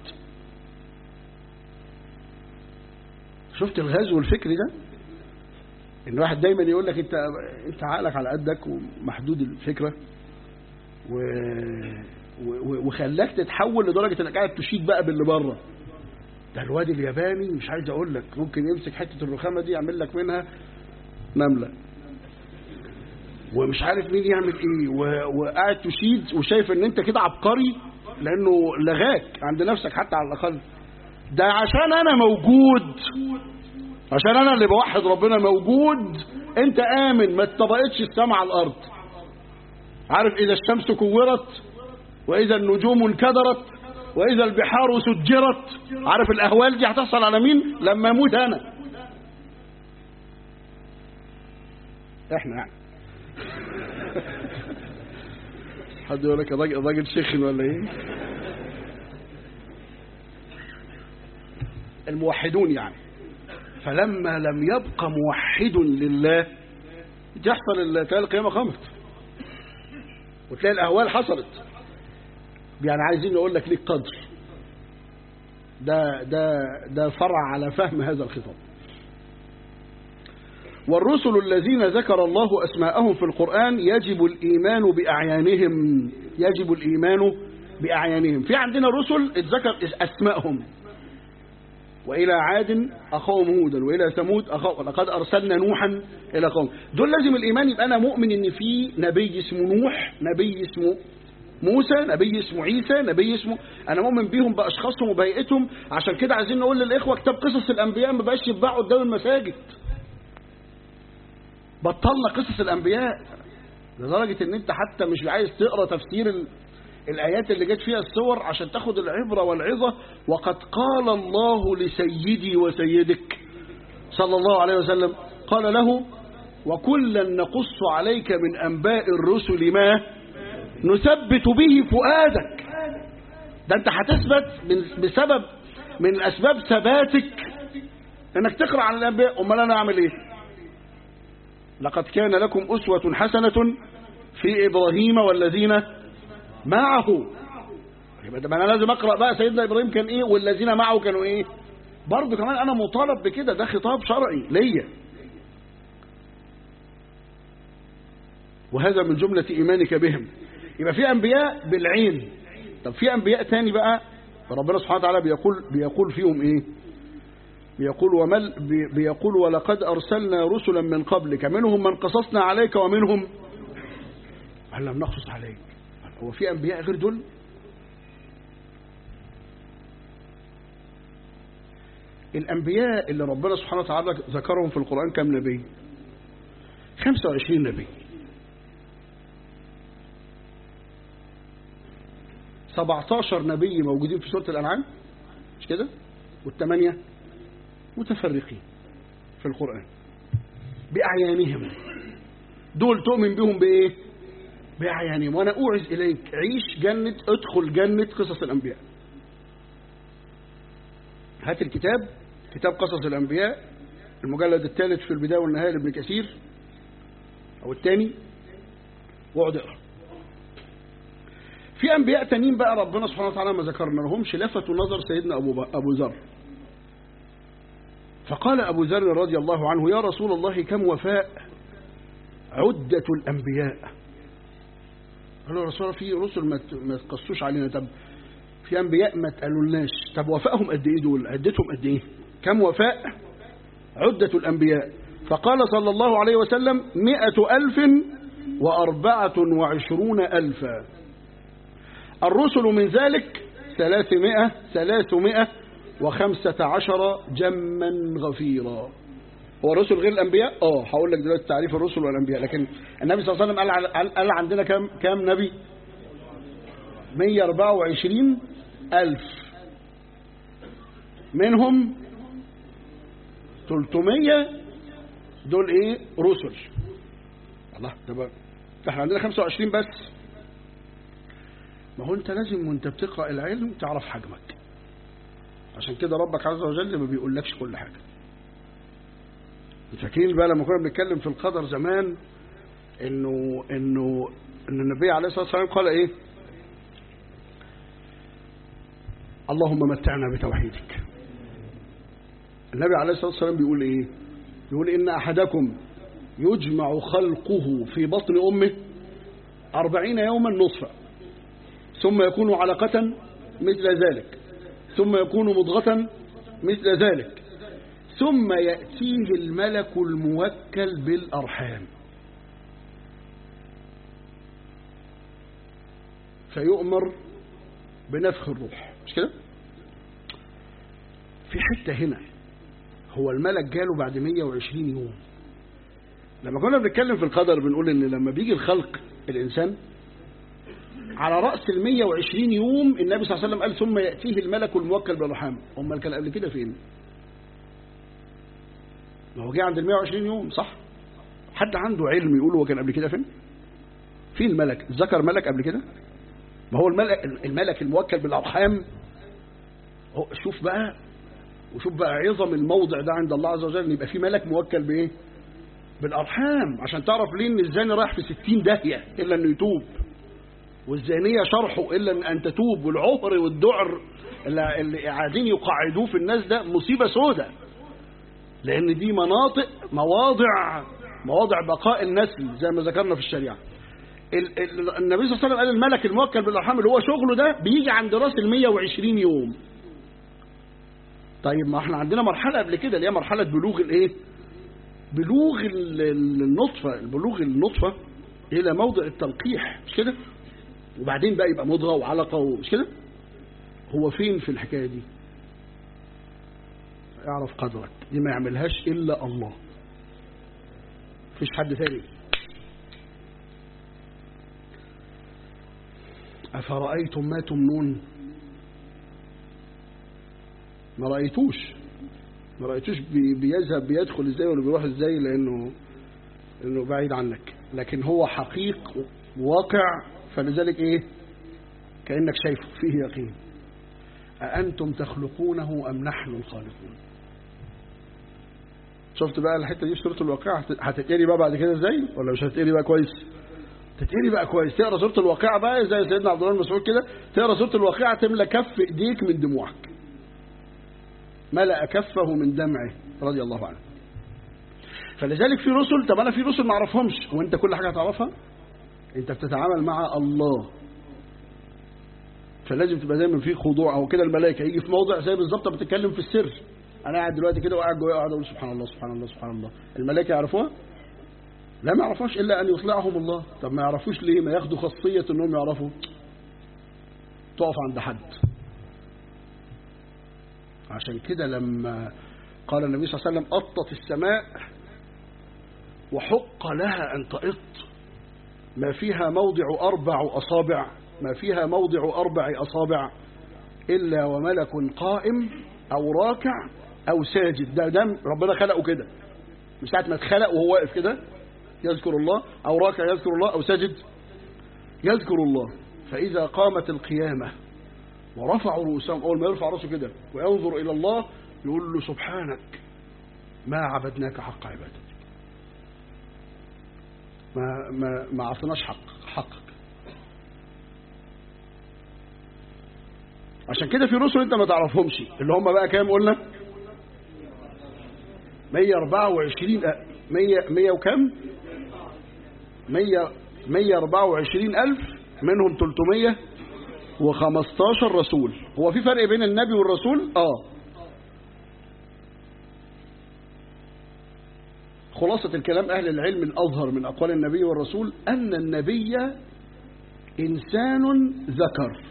شفت الغزو الفكري ده ان واحد دايما يقول لك انت انت عقلك على قدك ومحدود الفكره و... و... وخلاك تتحول لدرجه انك قاعد تشيد بقى باللي بره ده الواد الياباني مش عايز اقول لك ممكن يمسك حته الرخامه دي يعمل لك منها نمله ومش عارف مين يعمل ايه و... وقاعد تشيد وشايف ان انت كده عبقري لانه لغاك عند نفسك حتى على الاقل ده عشان انا موجود عشان انا اللي بوحد ربنا موجود انت امن ما اتطبقتش السماء على الارض عارف اذا الشمس كورت واذا النجوم انكدرت واذا البحار سجرت عارف الاهوال دي هتحصل على مين لما اموت انا احنا يعني حد يقول لك الراجل الراجل شيخ ولا ايه الموحدون يعني فلما لم يبق موحد لله تحصل تلاقي القيامة قامت وتلاقي الأهوال حصلت يعني عايزين نقول لك ليك قدر ده ده ده فرع على فهم هذا الخطاب والرسل الذين ذكر الله أسماءهم في القرآن يجب الإيمان بأعيانهم يجب الإيمان بأعيانهم في عندنا رسل اتذكر أسماءهم وإلى عاد أخاهم هودا وإلى ثمود أخاهم لقد أرسلنا نوحا إلى قوم دول لازم الإيمان يبقى أنا مؤمن إن في نبي اسمه نوح نبي اسمه موسى نبي اسمه عيسى نبي اسمه أنا مؤمن بيهم بأشخاصهم وبهيئتهم عشان كده عايزين نقول للإخوة كتاب قصص الأنبياء ما بقاش يتباع قدام المساجد بطلنا قصص الأنبياء لدرجة إن أنت حتى مش عايز تقرأ تفسير ال... الآيات اللي جت فيها الصور عشان تاخد العبرة والعظة وقد قال الله لسيدي وسيدك صلى الله عليه وسلم قال له وكلا نقص عليك من أنباء الرسل ما نثبت به فؤادك ده انت هتثبت من بسبب من أسباب ثباتك انك تقرأ عن الأنبياء أمال أنا أعمل إيه لقد كان لكم أسوة حسنة في إبراهيم والذين معه يبقى ده انا لازم اقرا بقى سيدنا ابراهيم كان ايه والذين معه كانوا ايه برضه كمان انا مطالب بكده ده خطاب شرعي ليا وهذا من جملة إيمانك بهم يبقى في أنبياء بالعين طب في أنبياء تاني بقى ربنا سبحانه وتعالى بيقول بيقول فيهم إيه بيقول ومل بيقول ولقد أرسلنا رسلا من قبلك منهم من قصصنا عليك ومنهم هل لم نقصص عليك هو في أنبياء غير دول الأنبياء اللي ربنا سبحانه وتعالى ذكرهم في القرآن كم نبي 25 نبي 17 نبي موجودين في سورة الأنعام مش كده والثمانية متفرقين في القرآن بأعيانهم دول تؤمن بهم بإيه بأعيانهم وأنا أوعز إليك عيش جنة ادخل جنة قصص الأنبياء هات الكتاب كتاب قصص الأنبياء المجلد الثالث في البداية والنهاية لابن كثير أو الثاني واقعد اقرا في أنبياء تانيين بقى ربنا سبحانه وتعالى ما ذكرنا لهمش لفتوا نظر سيدنا أبو, أبو ذر فقال أبو ذر رضي الله عنه يا رسول الله كم وفاء عدة الأنبياء قال له رسول الله في رسل ما تقصوش علينا طب في أنبياء ما تقالولناش طب وفائهم قد إيه دول عدتهم قد إيه كم وفاء عدة الأنبياء فقال صلى الله عليه وسلم مئة ألف وأربعة وعشرون ألفا الرسل من ذلك ثلاثمائة ثلاثمائة وخمسة عشر جما غفيرا هو الرسل غير الأنبياء اه هقول لك دلوقتي تعريف الرسل والأنبياء لكن النبي صلى الله عليه وسلم قال, قال عندنا كم, كم نبي 124 ألف منهم 300 دول ايه رسل الله ده احنا عندنا 25 بس ما هو انت لازم وانت بتقرأ العلم تعرف حجمك عشان كده ربك عز وجل ما بيقولكش كل حاجة فاكرين بقى لما كنا بنتكلم في القدر زمان انه انه ان النبي عليه الصلاه والسلام قال ايه اللهم متعنا بتوحيدك النبي عليه الصلاه والسلام بيقول ايه يقول ان احدكم يجمع خلقه في بطن امه أربعين يوما نصفا ثم يكون علقة مثل ذلك ثم يكون مضغة مثل ذلك ثم يأتيه الملك الموكل بالأرحام فيؤمر بنفخ الروح مش كده في حتة هنا هو الملك جاله بعد 120 يوم لما كنا بنتكلم في القدر بنقول ان لما بيجي الخلق الانسان على رأس ال 120 يوم النبي صلى الله عليه وسلم قال ثم يأتيه الملك الموكل بالرحام امال كان قبل كده فين ما هو جه عند ال 120 يوم صح حد عنده علم يقول هو كان قبل كده فين فين الملك ذكر ملك قبل كده ما هو الملك الملك الموكل بالارحام هو شوف بقى وشوف بقى عظم الموضع ده عند الله عز وجل ان يبقى في ملك موكل بايه بالارحام عشان تعرف ليه ان الزاني رايح في ستين داهيه الا انه يتوب والزانيه شرحه الا ان تتوب والعهر والدعر اللي, اللي قاعدين يقعدوه في الناس ده مصيبه سودة لان دي مناطق مواضع مواضع بقاء النسل زي ما ذكرنا في الشريعه ال- ال- النبي صلى الله عليه وسلم قال الملك الموكل بالارحام اللي هو شغله ده بيجي عند راس ال 120 يوم طيب ما احنا عندنا مرحله قبل كده اللي هي مرحله بلوغ الايه بلوغ ال- ال- النطفه بلوغ النطفه الى موضع التلقيح مش كده وبعدين بقى يبقى مضغه وعلقه ومش كده هو فين في الحكايه دي اعرف قدرك دي ما يعملهاش الا الله مفيش حد ثاني أفرأيتم ما تمنون ما رأيتوش ما رأيتوش بي- بيذهب بيدخل ازاي ولا بيروح ازاي لأنه لأنه بعيد عنك لكن هو حقيق واقع فلذلك ايه كأنك شايفه فيه يقين أأنتم تخلقونه أم نحن الخالقون شفت بقى الحتة دي في سورة الواقعة هت- هتتقري بقى بعد كده ازاي ولا مش هتتقري بقى كويس تتقري بقى كويس تقرا سوره الواقعه بقى زي سيدنا عبد الله بن مسعود كده تقرا سوره الواقعه تملى كف ايديك من دموعك ملأ كفه من دمعه رضي الله عنه فلذلك في رسل طب انا في رسل ما اعرفهمش وانت كل حاجه تعرفها انت بتتعامل مع الله فلازم تبقى دايما في خضوع او كده الملائكه يجي في موضع زي بالظبط بتتكلم في السر انا قاعد دلوقتي كده وقاعد جوايا قاعد اقول سبحان الله سبحان الله سبحان الله الملائكه يعرفوها لا ما يعرفوش الا ان يطلعهم الله طب ما يعرفوش ليه ما ياخدوا خاصيه انهم يعرفوا تقف عند حد عشان كده لما قال النبي صلى الله عليه وسلم أطت السماء وحق لها أن تئط ما فيها موضع أربع أصابع ما فيها موضع أربع أصابع إلا وملك قائم أو راكع أو ساجد ده دم ربنا خلقه كده من ساعة ما اتخلق وهو واقف كده يذكر الله أو راكع يذكر الله أو ساجد يذكر الله فإذا قامت القيامة ورفعوا رؤوسهم أول ما يرفع رأسه كده وينظر إلى الله يقول له سبحانك ما عبدناك حق عبادتك ما ما ما عرفناش حق حقك عشان كده في رسل انت ما تعرفهمش اللي هم بقى كام قلنا 124 أ- 100 100 وكم 100 124 ألف منهم 315 رسول هو في فرق بين النبي والرسول اه خلاصة الكلام أهل العلم الأظهر من أقوال النبي والرسول أن النبي إنسان ذكر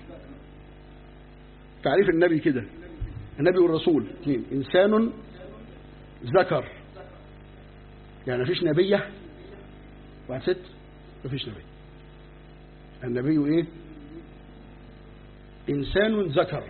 تعريف النبي كده النبي والرسول اثنين إنسان ذكر يعني مفيش نبية واحد ست مفيش نبي النبي ايه إنسان ذكر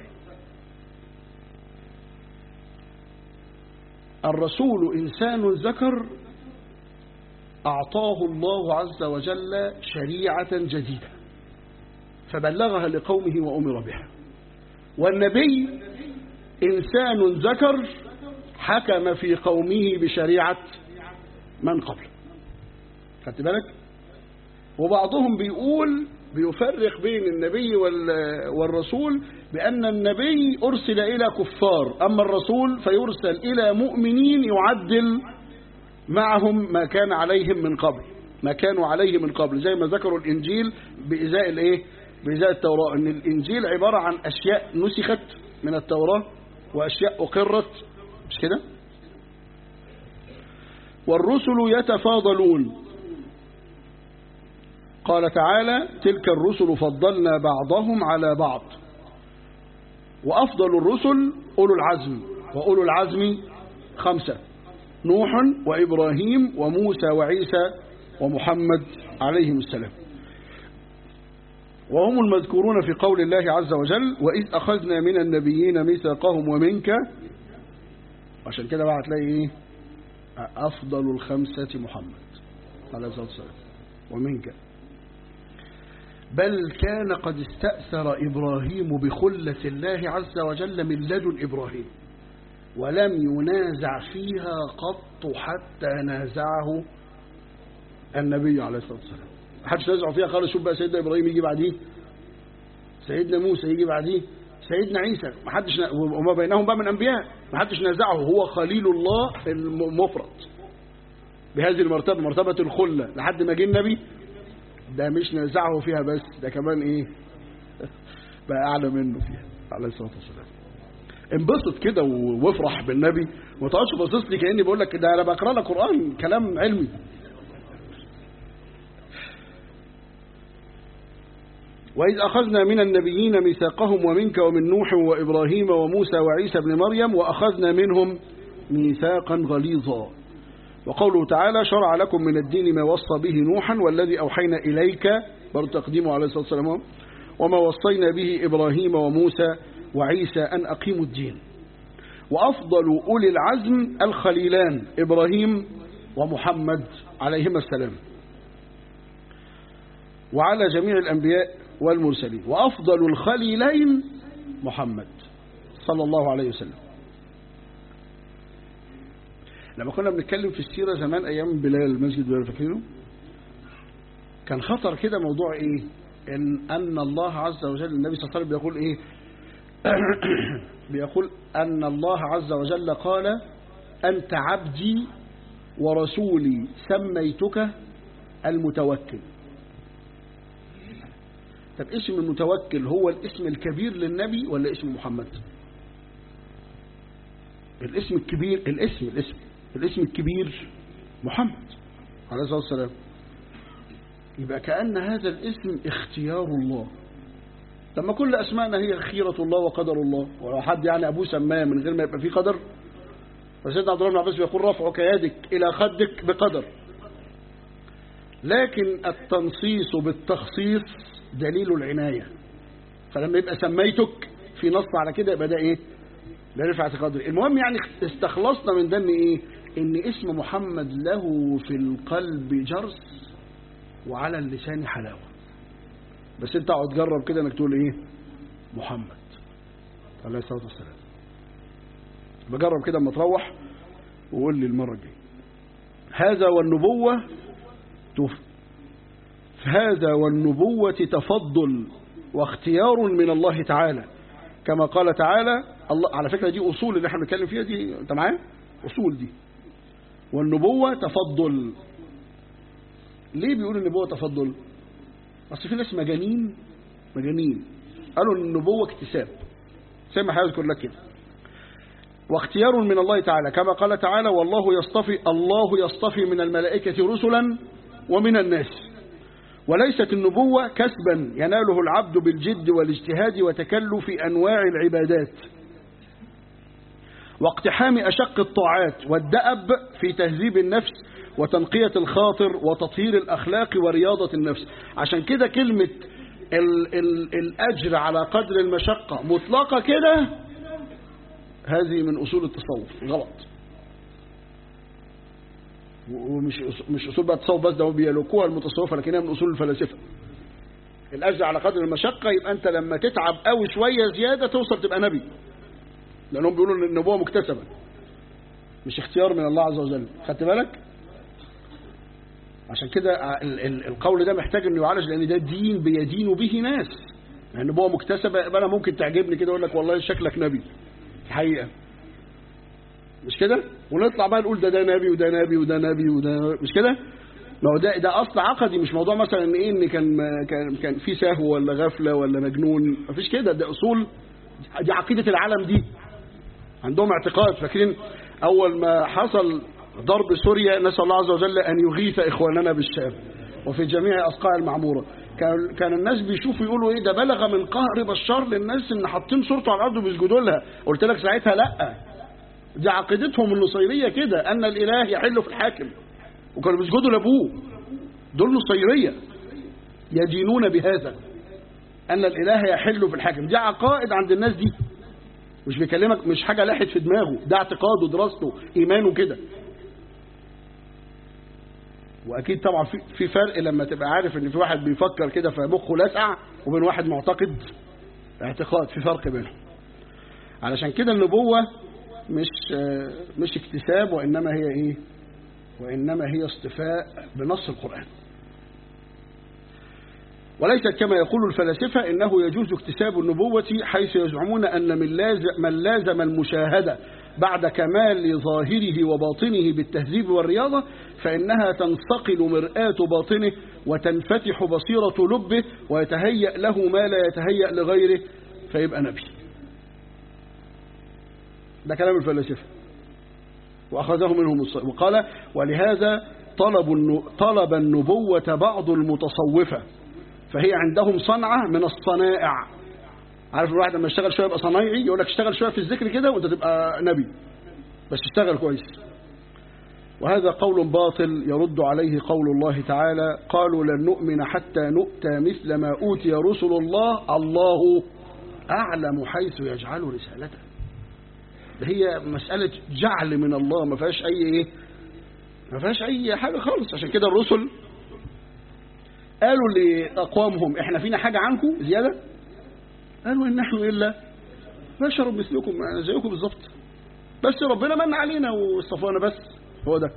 الرسول إنسان ذكر أعطاه الله عز وجل شريعة جديدة فبلغها لقومه وأمر بها والنبي إنسان ذكر حكم في قومه بشريعة من قبل خدت بالك وبعضهم بيقول بيفرق بين النبي وال- والرسول بأن النبي أرسل إلى كفار أما الرسول فيرسل إلى مؤمنين يعدل معهم ما كان عليهم من قبل ما كانوا عليه من قبل زي ما ذكروا الإنجيل بإزاء الإيه بإزاء التوراة أن الإنجيل عبارة عن أشياء نسخت من التوراة وأشياء أقرت مش كده والرسل يتفاضلون قال تعالى تلك الرسل فضلنا بعضهم على بعض وأفضل الرسل أولو العزم وأولو العزم خمسة نوح وإبراهيم وموسى وعيسى ومحمد عليهم السلام وهم المذكورون في قول الله عز وجل وإذ أخذنا من النبيين ميثاقهم ومنك عشان كده بقى هتلاقي إيه أفضل الخمسة محمد عليه الصلاة والسلام ومنك بل كان قد استأثر إبراهيم بخلة الله عز وجل من لدن إبراهيم ولم ينازع فيها قط حتى نازعه النبي عليه الصلاة والسلام ما حدش نازعه فيها خالص شوف بقى سيدنا إبراهيم يجي بعديه سيدنا موسى يجي بعديه سيدنا عيسى ما حدش نا... وما بينهم بقى من أنبياء ما حدش نازعه هو خليل الله المفرد بهذه المرتبة مرتبة الخلة لحد ما جه النبي ده مش نازعه فيها بس ده كمان ايه بقى اعلى منه فيها عليه الصلاه والسلام انبسط كده وافرح بالنبي وما تقعدش باصص لي كاني بقول لك ده انا بقرا لك قران كلام علمي وإذ أخذنا من النبيين ميثاقهم ومنك ومن نوح وإبراهيم وموسى وعيسى بن مريم وأخذنا منهم ميثاقا غليظا وقوله تعالى شرع لكم من الدين ما وصى به نوحا والذي أوحينا إليك برضو تقديمه عليه الصلاة والسلام وما وصينا به إبراهيم وموسى وعيسى أن أقيموا الدين وأفضل أولي العزم الخليلان إبراهيم ومحمد عليهما السلام وعلى جميع الأنبياء والمرسلين وأفضل الخليلين محمد صلى الله عليه وسلم لما كنا بنتكلم في السيرة زمان أيام بلال مسجد بلال فاكرينه كان خطر كده موضوع إيه إن, أن الله عز وجل النبي صلى الله عليه وسلم بيقول إيه بيقول أن الله عز وجل قال أنت عبدي ورسولي سميتك المتوكل طب اسم المتوكل هو الاسم الكبير للنبي ولا اسم محمد الاسم الكبير الاسم الاسم الاسم الكبير محمد عليه الصلاة والسلام يبقى كأن هذا الاسم اختيار الله لما كل أسمائنا هي خيرة الله وقدر الله ولو حد يعني أبوه سماه من غير ما يبقى فيه قدر فسيدنا عبد الله بن عباس بيقول رفعك يدك إلى خدك بقدر لكن التنصيص بالتخصيص دليل العناية فلما يبقى سميتك في نص على كده يبقى ده ايه ده رفعة قدر المهم يعني استخلصنا من ده ان ايه ان اسم محمد له في القلب جرس وعلى اللسان حلاوة بس انت اقعد جرب كده انك تقول ايه محمد عليه الصلاة والسلام بجرب كده اما تروح وقول لي المرة الجاية هذا والنبوة تف... هذا والنبوة تفضل واختيار من الله تعالى كما قال تعالى الله على فكرة دي أصول اللي احنا بنتكلم فيها دي انت معايا أصول دي والنبوة تفضل ليه بيقول النبوة تفضل أصل في ناس مجانين مجانين قالوا ان النبوة اكتساب زي ما هيذكر لك كده واختيار من الله تعالى كما قال تعالى والله يصطفي الله يصطفي من الملائكة رسلا ومن الناس وليست النبوة كسبا يناله العبد بالجد والاجتهاد وتكلف أنواع العبادات واقتحام أشق الطاعات والدأب في تهذيب النفس وتنقية الخاطر وتطهير الأخلاق ورياضة النفس عشان كده كلمة ال ال الأجر على قدر المشقة مطلقة كده هذه من أصول التصوف غلط ومش مش أصول بقى التصوف بس ده بيلوكوها المتصوفة لكنها من أصول الفلاسفة الأجر على قدر المشقة يبقى أنت لما تتعب قوي شوية زيادة توصل تبقى نبي لأنهم بيقولوا إن النبوة مكتسبة مش اختيار من الله عز وجل خدت بالك عشان كده القول ده محتاج انه يعالج لان ده دين بيدين به ناس يعني النبوة مكتسبة يبقى انا ممكن تعجبني كده اقول لك والله شكلك نبي الحقيقة مش كده ونطلع بقى نقول ده ده نبي وده نبي وده نبي وده مش كده ما هو ده ده اصل عقدي مش موضوع مثلا ان ايه ان كان كان كان في سهو ولا غفله ولا مجنون مفيش كده ده اصول دي عقيده العالم دي عندهم اعتقاد فاكرين اول ما حصل ضرب سوريا نسال الله عز وجل ان يغيث اخواننا بالشام وفي جميع اصقاع المعموره كان كان الناس بيشوفوا يقولوا ايه ده بلغ من قهر بشار للناس ان حاطين صورته على الارض وبيسجدوا لها قلت لك ساعتها لا دي عقيدتهم النصيريه كده ان الاله يحل في الحاكم وكانوا بيسجدوا لابوه دول نصيريه يدينون بهذا ان الاله يحل في الحاكم دي عقائد عند الناس دي مش بيكلمك مش حاجه لاحت في دماغه ده اعتقاده دراسته ايمانه كده واكيد طبعا في في فرق لما تبقى عارف ان في واحد بيفكر كده فمخه لسع وبين واحد معتقد اعتقاد في فرق بينهم علشان كده النبوة مش مش اكتساب وإنما هي إيه وإنما هي اصطفاء بنص القرآن وليست كما يقول الفلاسفة إنه يجوز اكتساب النبوة حيث يزعمون أن من لازم, من لازم المشاهدة بعد كمال ظاهره وباطنه بالتهذيب والرياضة فإنها تنصقل مرآة باطنه وتنفتح بصيرة لبه ويتهيأ له ما لا يتهيأ لغيره فيبقى نبي ده كلام الفلاسفة وأخذه منهم الصيب وقال ولهذا طلب طلب النبوة بعض المتصوفة فهي عندهم صنعة من الصنائع عارف الواحد لما يشتغل شوية يبقى صنايعي يقول لك اشتغل شوية في الذكر كده وانت تبقى نبي بس اشتغل كويس وهذا قول باطل يرد عليه قول الله تعالى قالوا لن نؤمن حتى نؤتى مثل ما أوتي رسل الله الله أعلم حيث يجعل رسالته ده هي مسألة جعل من الله ما فيهاش أي إيه ما فيهاش أي حاجة خالص عشان كده الرسل قالوا لأقوامهم إحنا فينا حاجة عنكم زيادة قالوا إن نحن إلا بشر مثلكم زيكم بالظبط بس ربنا من علينا واصطفانا بس هو ده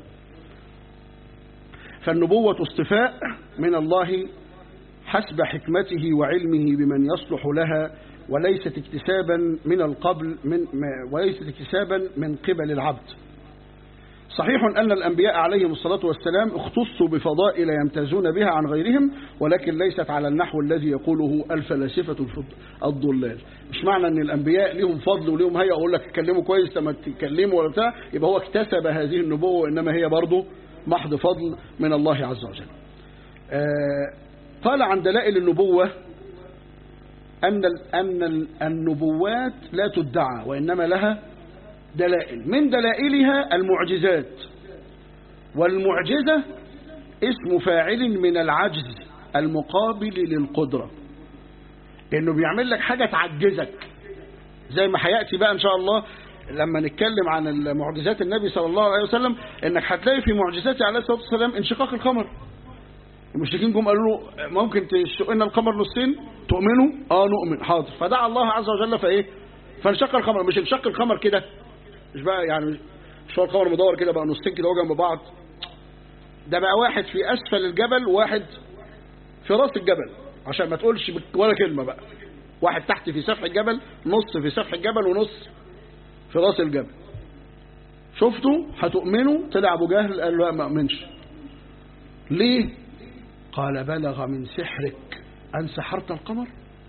فالنبوة اصطفاء من الله حسب حكمته وعلمه بمن يصلح لها وليست اكتسابا من القبل من وليست اكتسابا من قبل العبد صحيح أن الأنبياء عليهم الصلاة والسلام اختصوا بفضائل يمتازون بها عن غيرهم ولكن ليست على النحو الذي يقوله الفلاسفة الضلال مش معنى أن الأنبياء لهم فضل ولهم هيا أقول لك اتكلموا كويس لما تتكلموا ولا بتاع يبقى هو اكتسب هذه النبوة وإنما هي برضه محض فضل من الله عز وجل آه قال عن دلائل النبوة أن أن النبوات لا تدعى وإنما لها دلائل من دلائلها المعجزات والمعجزة اسم فاعل من العجز المقابل للقدرة انه بيعمل لك حاجة تعجزك زي ما هياتي بقى ان شاء الله لما نتكلم عن معجزات النبي صلى الله عليه وسلم انك هتلاقي في معجزاته عليه الصلاه والسلام انشقاق القمر المشركين جم قالوا له ممكن تشق لنا القمر نصين تؤمنوا اه نؤمن حاضر فدعا الله عز وجل فايه فانشق القمر مش انشق القمر كده مش بقى يعني مش هو القمر مدور كده بقى نصين كده جنب بعض ده بقى واحد في اسفل الجبل وواحد في راس الجبل عشان ما تقولش ولا كلمه بقى واحد تحت في سفح الجبل نص في سفح الجبل ونص في راس الجبل شفتوا هتؤمنوا طلع ابو جهل قال له ما اؤمنش ليه قال بلغ من سحرك ان سحرت القمر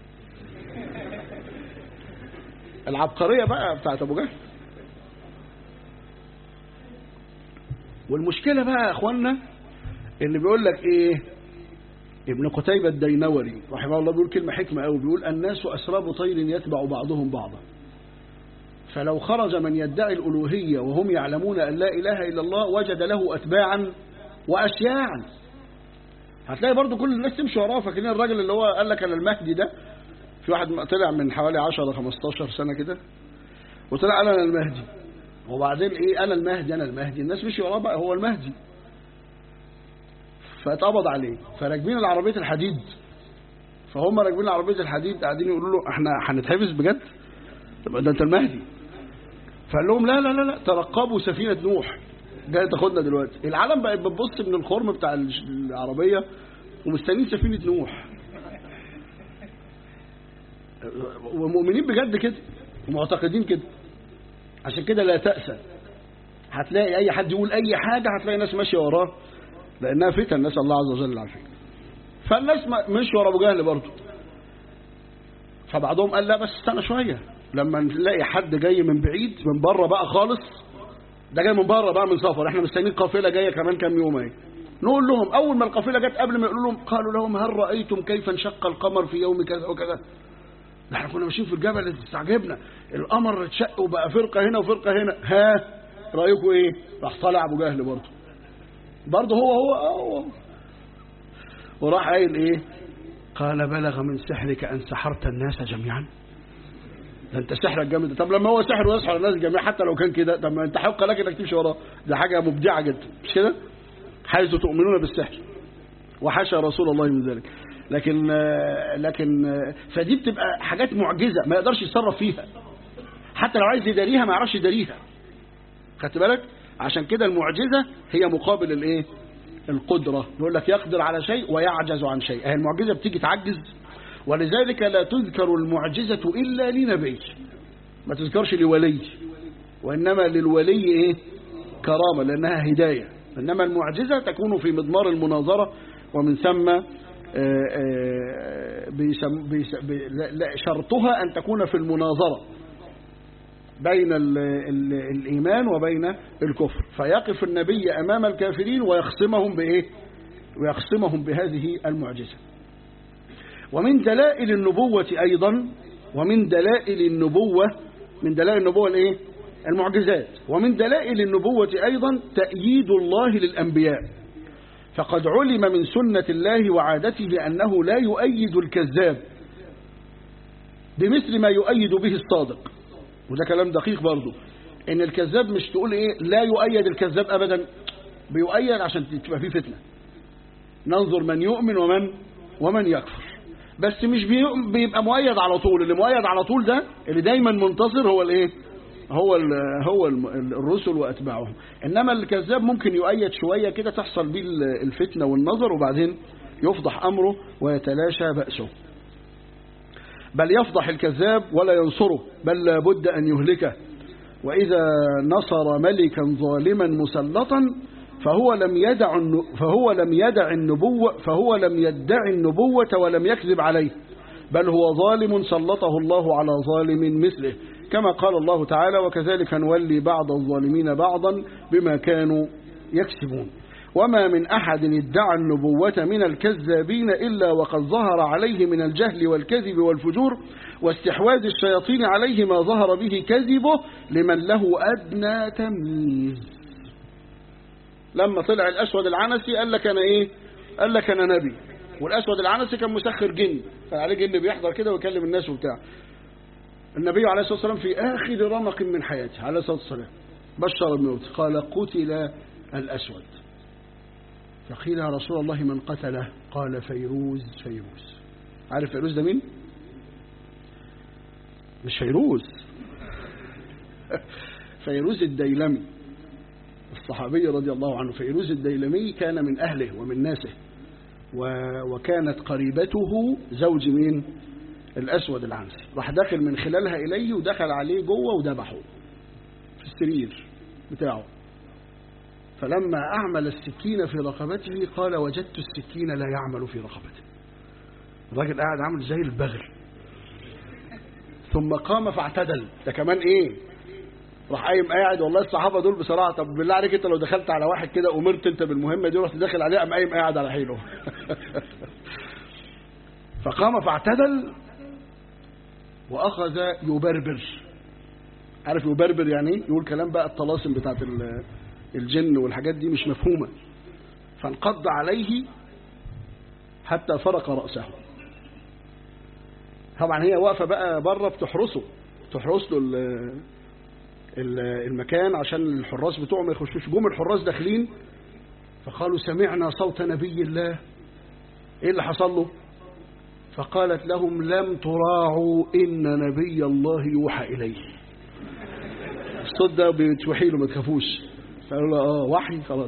العبقريه بقى بتاعت ابو جهل والمشكلة بقى يا اخوانا اللي بيقول لك ايه ابن قتيبة الدينوري رحمه الله بيقول كلمة حكمة قوي بيقول الناس أسراب طير يتبع بعضهم بعضا فلو خرج من يدعي الألوهية وهم يعلمون أن لا إله إلا الله وجد له أتباعا وأشياعا هتلاقي برضو كل الناس تمشي وراه فاكرين الراجل اللي هو قال لك أنا المهدي ده في واحد طلع من حوالي 10 15 سنة كده وطلع قال أنا المهدي وبعدين ايه انا المهدي انا المهدي الناس مشي وراه بقى هو المهدي فاتقبض عليه فراكبين العربيه الحديد فهم راكبين عربيه الحديد قاعدين يقولوا له احنا هنتحبس بجد طب ده انت المهدي فقال لهم لا لا لا لا ترقبوا سفينه نوح جايه تاخدنا دلوقتي العالم بقت بتبص من الخرم بتاع العربيه ومستنيين سفينه نوح ومؤمنين بجد كده ومعتقدين كده عشان كده لا تأسى هتلاقي أي حد يقول أي حاجة هتلاقي ناس ماشية وراه لأنها فتن نسأل الله عز وجل العافية فالناس مش ورا أبو جهل برضه فبعضهم قال لا بس استنى شوية لما نلاقي حد جاي من بعيد من بره بقى خالص ده جاي من بره بقى من سفر احنا مستنيين قافلة جاية كمان كام يوم اهي نقول لهم أول ما القافلة جت قبل ما يقولوا لهم قالوا لهم هل رأيتم كيف انشق القمر في يوم كذا وكذا ده احنا كنا ماشيين في الجبل استعجبنا القمر اتشق وبقى فرقه هنا وفرقه هنا ها رايكم ايه راح طالع ابو جهل برضه برضه هو هو هو وراح قايل ايه قال بلغ من سحرك ان سحرت الناس جميعا ده انت سحرك جامد طب لما هو سحر ويسحر الناس جميعا حتى لو كان كده طب ما انت حق لك انك تمشي وراه ده حاجه مبدعه جدا مش كده حيث تؤمنون بالسحر وحاشا رسول الله من ذلك لكن لكن فدي بتبقى حاجات معجزه ما يقدرش يتصرف فيها حتى لو عايز يداريها ما يعرفش يداريها خدت بالك عشان كده المعجزة هي مقابل الايه القدرة يقول لك يقدر على شيء ويعجز عن شيء هي المعجزة بتيجي تعجز ولذلك لا تذكر المعجزة إلا لنبي ما تذكرش لولي وإنما للولي إيه كرامة لأنها هداية إنما المعجزة تكون في مضمار المناظرة ومن ثم آآ آآ بيسم بيسم لا شرطها أن تكون في المناظرة بين ال ال الإيمان وبين الكفر فيقف النبي أمام الكافرين ويخصمهم بإيه ويخصمهم بهذه المعجزة ومن دلائل النبوة أيضا ومن دلائل النبوة من دلائل النبوة الإيه المعجزات ومن دلائل النبوة أيضا تأييد الله للأنبياء فقد علم من سنة الله وعادته أنه لا يؤيد الكذاب بمثل ما يؤيد به الصادق وده كلام دقيق برضه ان الكذاب مش تقول ايه لا يؤيد الكذاب ابدا بيؤيد عشان تبقى فيه فتنه ننظر من يؤمن ومن ومن يكفر بس مش بيبقى مؤيد على طول اللي مؤيد على طول ده اللي دايما منتصر هو الايه هو ال هو ال الرسل واتباعهم انما الكذاب ممكن يؤيد شويه كده تحصل بيه الفتنه والنظر وبعدين يفضح امره ويتلاشى باسه بل يفضح الكذاب ولا ينصره بل لابد أن يهلكه وإذا نصر ملكا ظالما مسلطا فهو لم يدع فهو لم يدع النبوة فهو لم يدعي النبوة ولم يكذب عليه بل هو ظالم سلطه الله على ظالم مثله كما قال الله تعالى وكذلك نولي بعض الظالمين بعضا بما كانوا يكسبون وما من أحد ادعى النبوة من الكذابين إلا وقد ظهر عليه من الجهل والكذب والفجور واستحواذ الشياطين عليه ما ظهر به كذبه لمن له أدنى تمييز لما طلع الأسود العنسي قال لك أنا إيه قال لك أنا نبي والأسود العنسي كان مسخر جن كان عليه جن بيحضر كده ويكلم الناس وبتاع النبي عليه الصلاة والسلام في آخر رمق من حياته عليه الصلاة والسلام بشر الموت قال قتل الأسود فقيل يا رسول الله من قتله قال فيروز فيروز عارف فيروز ده مين مش فيروز فيروز الديلمي الصحابي رضي الله عنه فيروز الديلمي كان من أهله ومن ناسه وكانت قريبته زوج مين الأسود العنسي راح داخل من خلالها إليه ودخل عليه جوه وذبحه في السرير بتاعه فلما أعمل السكين في رقبته قال وجدت السكين لا يعمل في رقبته الراجل قاعد عامل زي البغل ثم قام فاعتدل ده كمان ايه راح قايم قاعد والله الصحابه دول بصراحه طب بالله عليك انت لو دخلت على واحد كده امرت انت بالمهمه دي ورحت داخل عليه قام قايم قاعد على حيله فقام فاعتدل واخذ يبربر عارف يبربر يعني ايه يقول كلام بقى الطلاسم بتاعت الجن والحاجات دي مش مفهومه فانقض عليه حتى فرق راسه طبعا هي واقفه بقى بره بتحرسه تحرس له المكان عشان الحراس بتوعه ما يخشوش جم الحراس داخلين فقالوا سمعنا صوت نبي الله ايه اللي حصل له فقالت لهم لم تراعوا ان نبي الله يوحى اليه الصوت ده بيتوحي له ما تخافوش فقالوا له اه وحي خلاص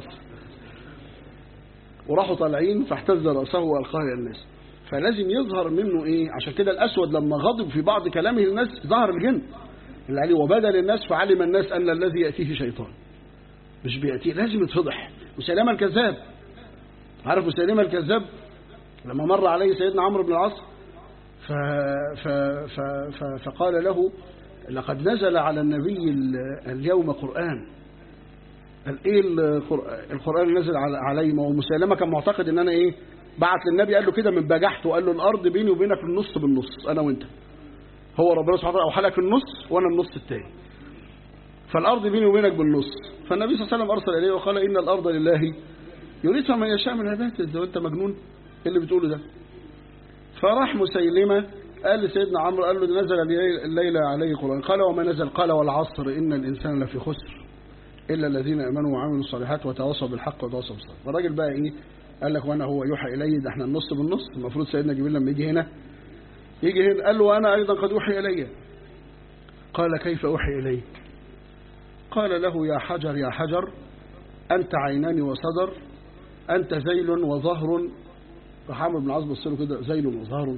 وراحوا طالعين فاحتز راسه والقاه الى الناس فلازم يظهر منه ايه عشان كده الاسود لما غضب في بعض كلامه للناس ظهر الجن اللي عليه وبدا للناس فعلم الناس ان الذي ياتيه شيطان مش بياتيه لازم يتفضح مسيلمه الكذاب عارف مسيلمه الكذاب لما مر عليه سيدنا عمرو بن العاص ف... ف... ف... ف... فقال له لقد نزل على النبي اليوم قرآن قال ايه القرآن اللي نزل علي ما هو مسيلمة كان معتقد ان انا ايه بعت للنبي قال له كده من بجحته وقال له الارض بيني وبينك النص بالنص انا وانت هو ربنا سبحانه وتعالى اوحى لك النص وانا النص الثاني فالارض بيني وبينك بالنص فالنبي صلى الله عليه وسلم ارسل اليه وقال ان الارض لله يريدها من يشاء من عباده اذا انت مجنون ايه اللي بتقوله ده فراح مسيلمه قال لسيدنا عمرو قال له نزل الليله عليه قران قال وما نزل قال والعصر ان الانسان لفي خسر الا الذين امنوا وعملوا الصالحات وتواصوا بالحق وتواصوا بالصبر فالراجل بقى ايه قال لك وانا هو يوحى الي ده احنا النص بالنص المفروض سيدنا جبريل لما يجي هنا يجي هنا قال له وانا ايضا قد اوحي الي قال كيف اوحي اليك فقال له يا حجر يا حجر أنت عينان وصدر أنت ذيل وظهر راح عمرو بن العاص بص له كده ذيل وظهر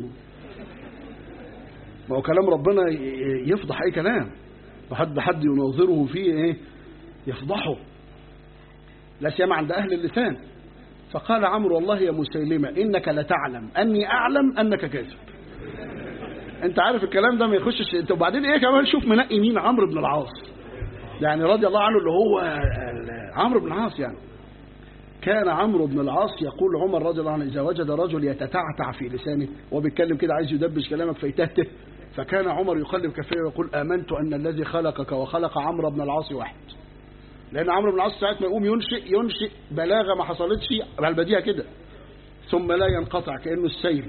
ما هو كلام ربنا يفضح أي كلام وحد حد يناظره فيه إيه يفضحه لا سيما عند أهل اللسان فقال عمرو والله يا مسيلمة إنك لتعلم أني أعلم أنك كاذب أنت عارف الكلام ده ما يخشش أنت وبعدين إيه كمان شوف منقي مين عمرو بن العاص يعني رضي الله عنه اللي هو عمرو بن العاص يعني كان عمرو بن العاص يقول عمر رضي الله عنه إذا وجد رجل يتتعتع في لسانه وبيتكلم كده عايز يدبش كلامك فيتهته فكان عمر يقلب كفيه ويقول آمنت أن الذي خلقك وخلق عمرو بن العاص واحد لأن عمرو بن العاص ساعة ما يقوم ينشئ ينشئ بلاغة ما حصلتش على البديهة كده ثم لا ينقطع كأنه السيل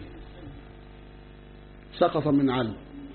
سقط من علم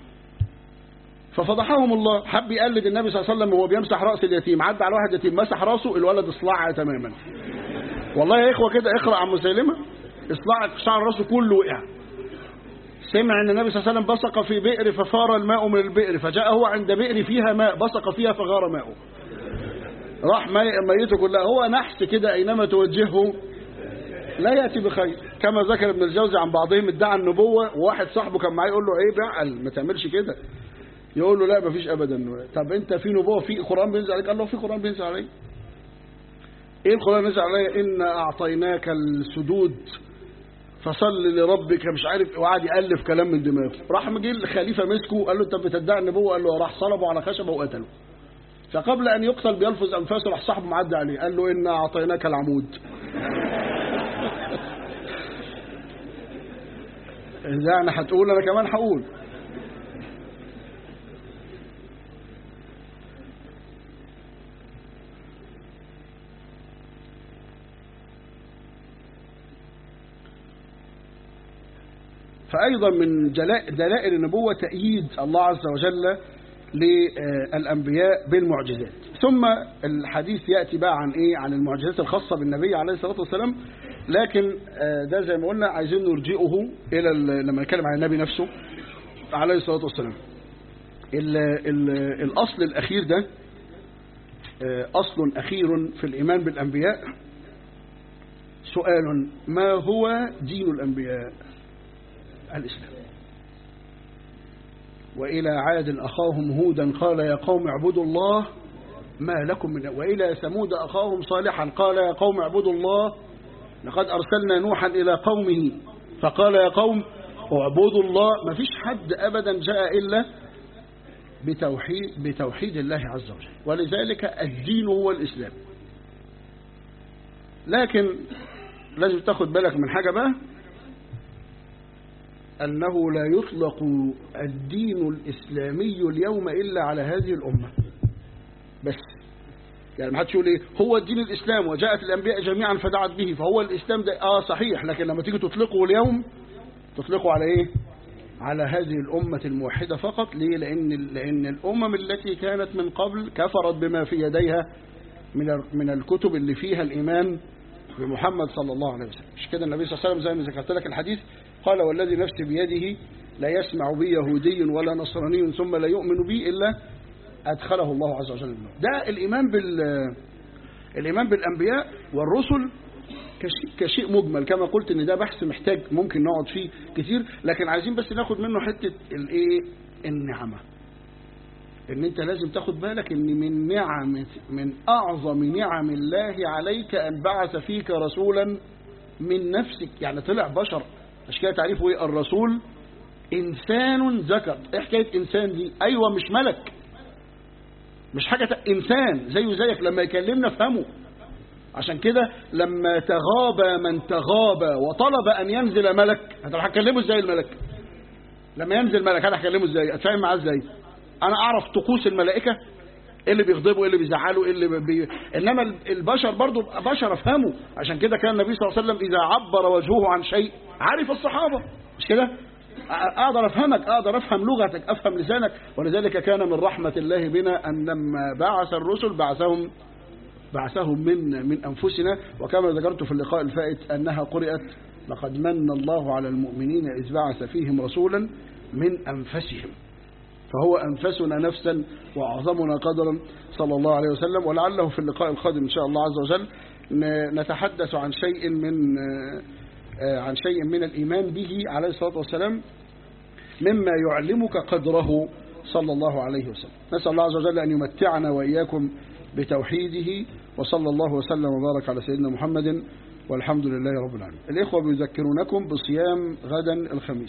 ففضحهم الله حب يقلد النبي صلى الله عليه وسلم وهو بيمسح رأس اليتيم عدى على واحد يتيم مسح راسه الولد اصلع تماما والله يا إخوة كده اقرأ عن مسيلمة اصلع شعر راسه كله وقع سمع ان النبي صلى الله عليه وسلم بصق في بئر ففار الماء من البئر فجاء هو عند بئر فيها ماء بصق فيها فغار ماءه راح ميته كلها هو نحس كده اينما توجهه لا ياتي بخير كما ذكر ابن الجوزي عن بعضهم ادعى النبوه وواحد صاحبه كان معاه يقول له عيب اعقل ما تعملش كده يقول له لا ما فيش ابدا طب انت في نبوه في قران بينزل عليك قال له في قران بينزل عليك ايه القران نزل عليا ان اعطيناك السدود فصل لربك مش عارف وقعد يالف كلام من دماغه راح مجي الخليفه مسكه قال له انت بتدعي النبوه قال له راح صلبه على خشبه وقتله فقبل ان يقتل بيلفظ انفاسه راح صاحبه معدي عليه قال له انا اعطيناك العمود يعني هتقول انا كمان هقول فأيضا من دلائل النبوة تأييد الله عز وجل للأنبياء بالمعجزات ثم الحديث يأتي بقى عن إيه عن المعجزات الخاصة بالنبي عليه الصلاة والسلام لكن ده زي ما قلنا عايزين نرجئه إلى لما نتكلم عن النبي نفسه عليه الصلاة والسلام ال ال الأصل الأخير ده أصل أخير في الإيمان بالأنبياء سؤال ما هو دين الأنبياء الإسلام وإلى عاد أخاهم هودا قال يا قوم اعبدوا الله ما لكم من وإلى ثمود أخاهم صالحا قال يا قوم اعبدوا الله لقد أرسلنا نوحا إلى قومه فقال يا قوم اعبدوا الله ما فيش حد أبدا جاء إلا بتوحيد, بتوحيد الله عز وجل ولذلك الدين هو الإسلام لكن لازم تاخد بالك من حاجة بقى أنه لا يطلق الدين الإسلامي اليوم إلا على هذه الأمة بس يعني ما حدش يقول ايه هو الدين الإسلام وجاءت الأنبياء جميعا فدعت به فهو الإسلام ده آه صحيح لكن لما تيجي تطلقه اليوم تطلقه على إيه على هذه الأمة الموحدة فقط ليه لأن, لأن الأمم التي كانت من قبل كفرت بما في يديها من من الكتب اللي فيها الإيمان بمحمد صلى الله عليه وسلم مش كده النبي صلى الله عليه وسلم زي ما ذكرت لك الحديث قال والذي نفسي بيده لا يسمع بي يهودي ولا نصراني ثم لا يؤمن بي إلا أدخله الله عز وجل النار ده الإيمان بال الإيمان بالأنبياء والرسل كشيء, كشيء مجمل كما قلت ان ده بحث محتاج ممكن نقعد فيه كتير لكن عايزين بس ناخد منه حتة الايه النعمة ان انت لازم تاخد بالك ان من نعم من اعظم نعم الله عليك ان بعث فيك رسولا من نفسك يعني طلع بشر مش كده تعريفه ايه الرسول انسان ذكر ايه حكايه انسان دي ايوه مش ملك مش حاجه انسان زيه زيك لما يكلمنا افهمه عشان كده لما تغاب من تغاب وطلب ان ينزل ملك انت هتكلمه ازاي الملك لما ينزل ملك انا هكلمه ازاي اتفاهم معاه ازاي انا اعرف طقوس الملائكه ايه اللي بيغضبوا ايه اللي بيزعلوا ايه اللي بي... انما البشر برضو بشر افهموا عشان كده كان النبي صلى الله عليه وسلم اذا عبر وجهه عن شيء عرف الصحابه مش كده اقدر افهمك اقدر افهم لغتك افهم لسانك ولذلك كان من رحمه الله بنا ان لما بعث الرسل بعثهم بعثهم من من انفسنا وكما ذكرت في اللقاء الفائت انها قرات لقد من الله على المؤمنين اذ بعث فيهم رسولا من انفسهم فهو أنفسنا نفسا وأعظمنا قدرا صلى الله عليه وسلم ولعله في اللقاء القادم إن شاء الله عز وجل نتحدث عن شيء من عن شيء من الإيمان به عليه الصلاة والسلام مما يعلمك قدره صلى الله عليه وسلم نسأل الله عز وجل أن يمتعنا وإياكم بتوحيده وصلى الله وسلم وبارك على سيدنا محمد والحمد لله رب العالمين الإخوة بيذكرونكم بصيام غدا الخميس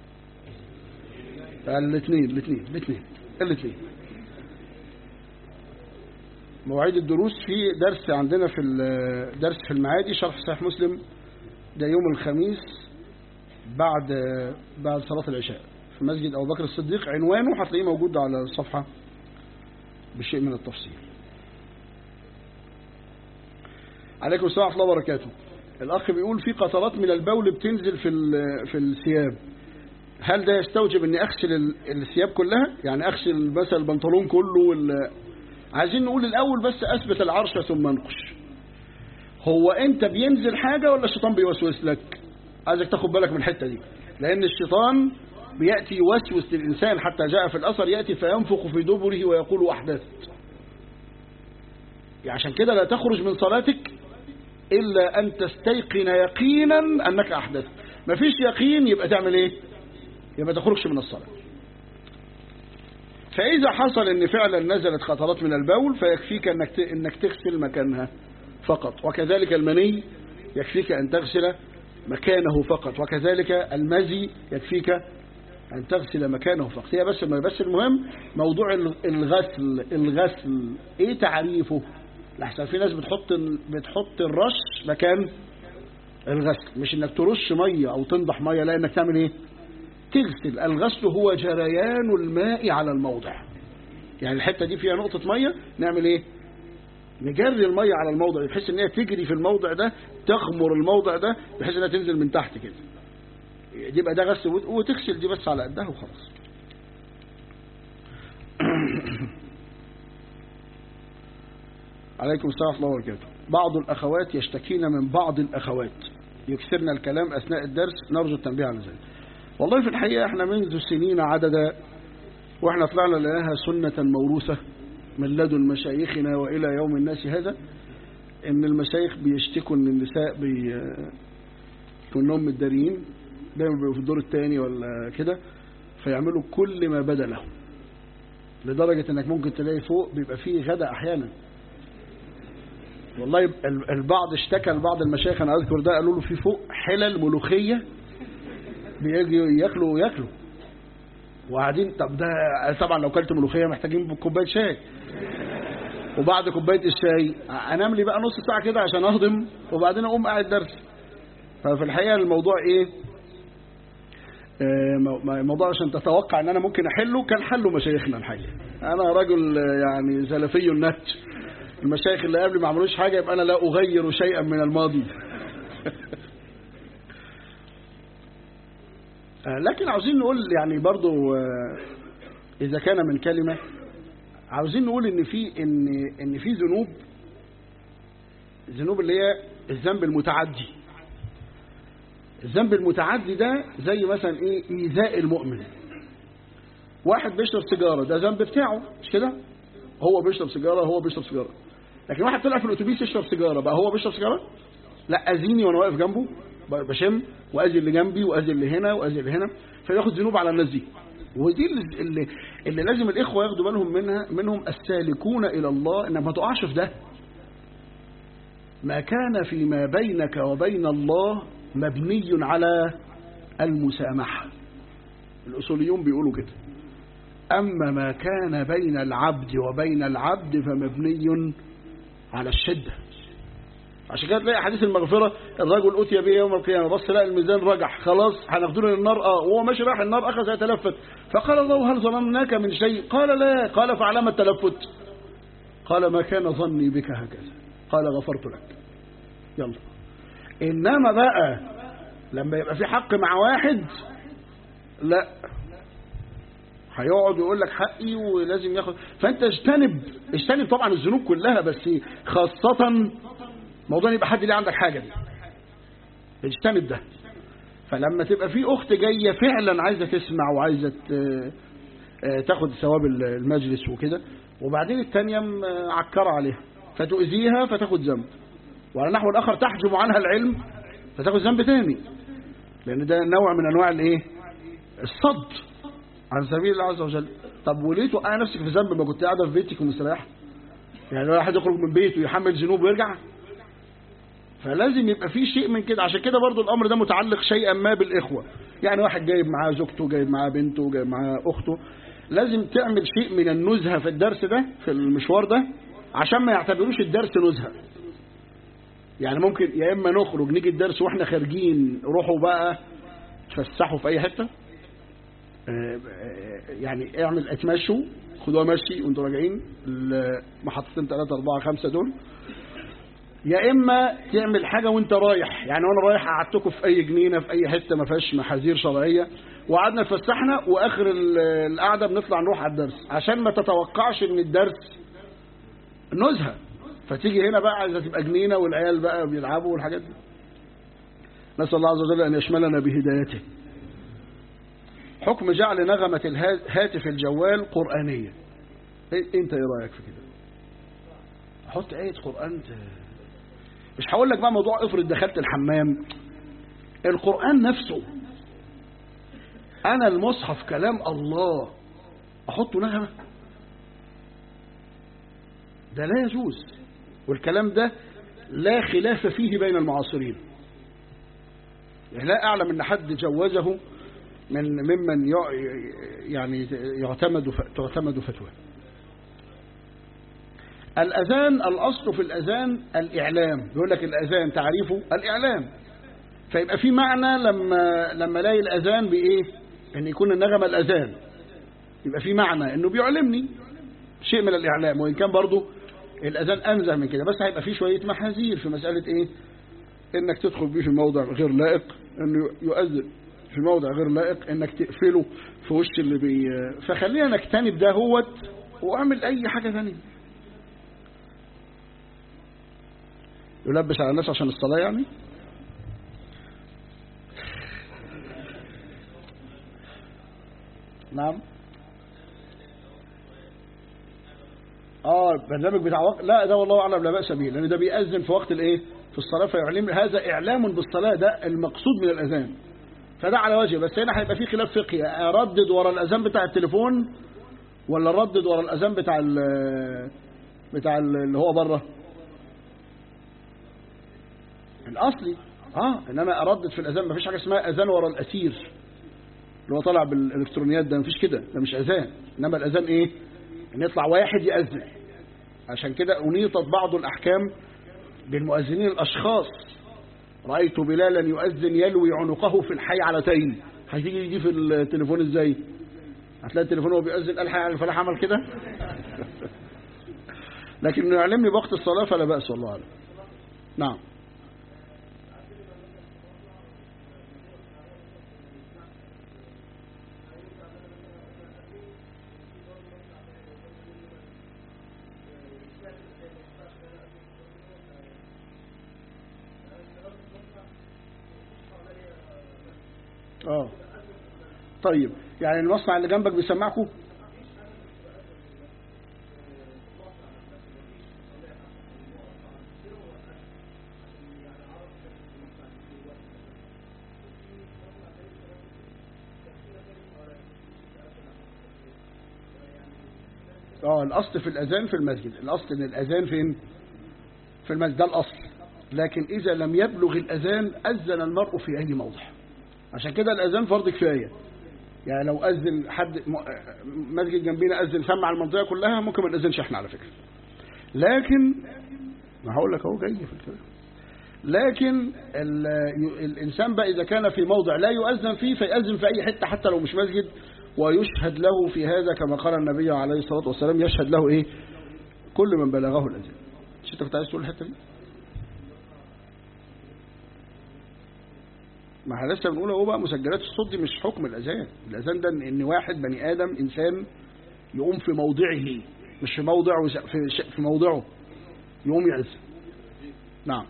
الاثنين الاثنين الاثنين الاثنين مواعيد الدروس في درس عندنا في درس في المعادي شرح صحيح مسلم ده يوم الخميس بعد بعد صلاة العشاء في مسجد أبو بكر الصديق عنوانه هتلاقيه موجود على الصفحة بشيء من التفصيل عليكم السلام ورحمة الله وبركاته الأخ بيقول في قطرات من البول بتنزل في في الثياب هل ده يستوجب اني اغسل الثياب كلها يعني اغسل مثلا البنطلون كله وال... عايزين نقول الاول بس اثبت العرش ثم انقش هو انت بينزل حاجة ولا الشيطان بيوسوس لك عايزك تاخد بالك من الحتة دي لان الشيطان بيأتي يوسوس للإنسان حتى جاء في الأثر يأتي فينفخ في دبره ويقول أحدثت يعني عشان كده لا تخرج من صلاتك إلا أن تستيقن يقينا أنك أحدثت مفيش يقين يبقى تعمل إيه يبقى تخرجش من الصلاة فإذا حصل أن فعلا نزلت خطرات من البول فيكفيك أنك أنك تغسل مكانها فقط وكذلك المني يكفيك أن تغسل مكانه فقط وكذلك المزي يكفيك أن تغسل مكانه فقط هي بس بس المهم موضوع الغسل الغسل إيه تعريفه لحسن في ناس بتحط بتحط الرش مكان الغسل مش انك ترش مية او تنضح مية لا انك تعمل ايه تغسل الغسل هو جريان الماء على الموضع يعني الحتة دي فيها نقطة مية نعمل ايه نجري المية على الموضع بحيث ان هي تجري في الموضع ده تغمر الموضع ده بحيث انها تنزل من تحت كده يبقى ده غسل وتغسل دي بس على قدها وخلاص عليكم السلام ورحمة الله وبركاته بعض الأخوات يشتكين من بعض الأخوات يكثرن الكلام أثناء الدرس نرجو التنبيه على ذلك والله في الحقيقة احنا منذ سنين عددا واحنا طلعنا لها سنة موروثة من لدن مشايخنا وإلى يوم الناس هذا ان المشايخ بيشتكوا ان النساء بي كلهم متداريين دايما بيبقوا في الدور الثاني ولا كده فيعملوا كل ما بدا لهم لدرجة انك ممكن تلاقي فوق بيبقى فيه غدا احيانا والله البعض اشتكى لبعض المشايخ انا اذكر ده قالوا له في فوق حلل ملوخيه بيجوا ياكلوا وياكلوا وقاعدين طب ده طبعا لو كلت ملوخيه محتاجين كوبايه شاي وبعد كوبايه الشاي انام لي بقى نص ساعه كده عشان اهضم وبعدين اقوم قاعد درس ففي الحقيقه الموضوع ايه موضوع عشان تتوقع ان انا ممكن احله كان حله مشايخنا الحقيقه انا رجل يعني سلفي النهج المشايخ اللي قبلي ما عملوش حاجة يبقى أنا لا أغير شيئا من الماضي لكن عاوزين نقول يعني برضو إذا كان من كلمة عاوزين نقول إن في إن إن في ذنوب الذنوب اللي هي الذنب المتعدي الذنب المتعدي ده زي مثلا إيه إيذاء المؤمن واحد بيشرب سيجارة ده ذنب بتاعه مش كده هو بيشرب سيجارة هو بيشرب سيجارة لكن واحد طلع في الاتوبيس يشرب سيجاره بقى هو بيشرب سيجاره لا اذيني وانا واقف جنبه بشم واذي اللي جنبي واذي اللي هنا واذي اللي هنا فياخد ذنوب على الناس دي ودي اللي, اللي لازم الاخوه ياخدوا بالهم منها منهم السالكون الى الله انك ما تقعش في ده ما كان فيما بينك وبين الله مبني على المسامحه الاصوليون بيقولوا كده اما ما كان بين العبد وبين العبد فمبني على الشدة عشان كده تلاقي حديث المغفرة الرجل أتي به يوم القيامة بص لقى الميزان رجح خلاص هناخدونه للنار اه وهو ماشي راح النار أخذ يتلفت فقال الله هل ظلمناك من شيء قال لا قال فعلم التلفت قال ما كان ظني بك هكذا قال غفرت لك يلا إنما بقى لما يبقى في حق مع واحد لا هيقعد يقول لك حقي ولازم ياخد فانت اجتنب اجتنب طبعا الذنوب كلها بس خاصة موضوع يبقى حد ليه عندك حاجة دي اجتنب ده فلما تبقى في اخت جاية فعلا عايزة تسمع وعايزة آه، تاخد ثواب المجلس وكده وبعدين الثانيه معكره عليها فتؤذيها فتاخد ذنب وعلى النحو الاخر تحجب عنها العلم فتاخد ذنب ثاني لان ده نوع من انواع الايه الصد عن سبيل الله عز وجل طب وليه توقع نفسك في ذنب ما كنت قاعده في بيتك ومستريحه يعني لو واحد يخرج من بيته يحمل ذنوب ويرجع فلازم يبقى في شيء من كده عشان كده برضو الامر ده متعلق شيئا ما بالاخوه يعني واحد جايب معاه زوجته جايب معاه بنته جايب معاه اخته لازم تعمل شيء من النزهه في الدرس ده في المشوار ده عشان ما يعتبروش الدرس نزهه يعني ممكن يا اما نخرج نيجي الدرس واحنا خارجين روحوا بقى تفسحوا في اي حته يعني اعمل اتمشوا خدوها مشي وانتوا راجعين المحطتين ثلاثة أربعة خمسة دول يا إما تعمل حاجة وانت رايح يعني وانا رايح قعدتكم في أي جنينة في أي حتة ما فيهاش محاذير شرعية وقعدنا اتفسحنا وآخر القعدة بنطلع نروح على الدرس عشان ما تتوقعش إن الدرس نزهة فتيجي هنا بقى عايزة تبقى جنينة والعيال بقى بيلعبوا والحاجات دي نسأل الله عز وجل أن يشملنا بهدايته حكم جعل نغمة الهاتف الجوال قرآنية انت ايه رأيك في كده حط آية قرآن مش هقول لك بقى موضوع افرض دخلت الحمام القرآن نفسه انا المصحف كلام الله احطه نغمة ده لا يجوز والكلام ده لا خلاف فيه بين المعاصرين يعني لا اعلم ان حد جوزه من ممن يعني يعتمد تعتمد فتوى الأذان الأصل في الأذان الإعلام يقول لك الأذان تعريفه الإعلام فيبقى في معنى لما لما الاقي الأذان بإيه أن يكون النغمة الأذان يبقى في معنى أنه بيعلمني شيء من الإعلام وإن كان برضه الأذان أنزه من كده بس هيبقى فيه شوية محاذير في مسألة إيه إنك تدخل بيه في موضع غير لائق أنه يؤذن في موضع غير لائق انك تقفله في وش اللي بي فخلينا نجتنب ده هوت واعمل اي حاجة ثانيه يلبس على الناس عشان الصلاة يعني نعم اه البرنامج بتاع وقت لا ده والله اعلم لا باس به لان ده بيأذن في وقت الايه في الصلاه فيعلم هذا اعلام بالصلاه ده المقصود من الاذان فده على وجه بس هنا هيبقى في خلاف فقهي اردد ورا الاذان بتاع التليفون ولا ردد ورا الاذان بتاع ال بتاع ال اللي هو بره الاصلي اه انما اردد في الاذان مفيش حاجه اسمها اذان ورا الاثير اللي هو طالع بالالكترونيات ده مفيش كده ده مش اذان انما الاذان ايه ان يطلع واحد ياذن عشان كده انيطت بعض الاحكام بالمؤذنين الاشخاص رأيت بلالا يؤذن يلوي عنقه في الحي علتين هتيجي دي في التليفون ازاي هتلاقي التليفون وهو بيؤذن قال حي على الفلاح عمل كده لكن انه يعلمني بوقت الصلاة فلا بأس والله أعلم نعم اه طيب يعني المصنع اللي جنبك بيسمعكم اه الاصل في الاذان في المسجد الاصل ان الاذان فين في المسجد ده الاصل لكن اذا لم يبلغ الاذان اذن المرء في اي موضع عشان كده الأذان فرض كفاية يعني لو أذن حد مسجد جنبينا أذن سمع المنطقة كلها ممكن ما نأذنش احنا على فكرة لكن ما هقول لك اهو جاي في الكلام لكن الإنسان بقى إذا كان في موضع لا يؤذن فيه فيأذن في أي حتة حتى لو مش مسجد ويشهد له في هذا كما قال النبي عليه الصلاة والسلام يشهد له إيه كل من بلغه الأذان مش أنت كنت عايز تقول الحتة دي ما احنا لسه بنقول اهو بقى مسجلات الصوت دي مش حكم الاذان الاذان ده ان واحد بني ادم انسان يقوم في موضعه مش في موضع في في موضعه يقوم يأذن نعم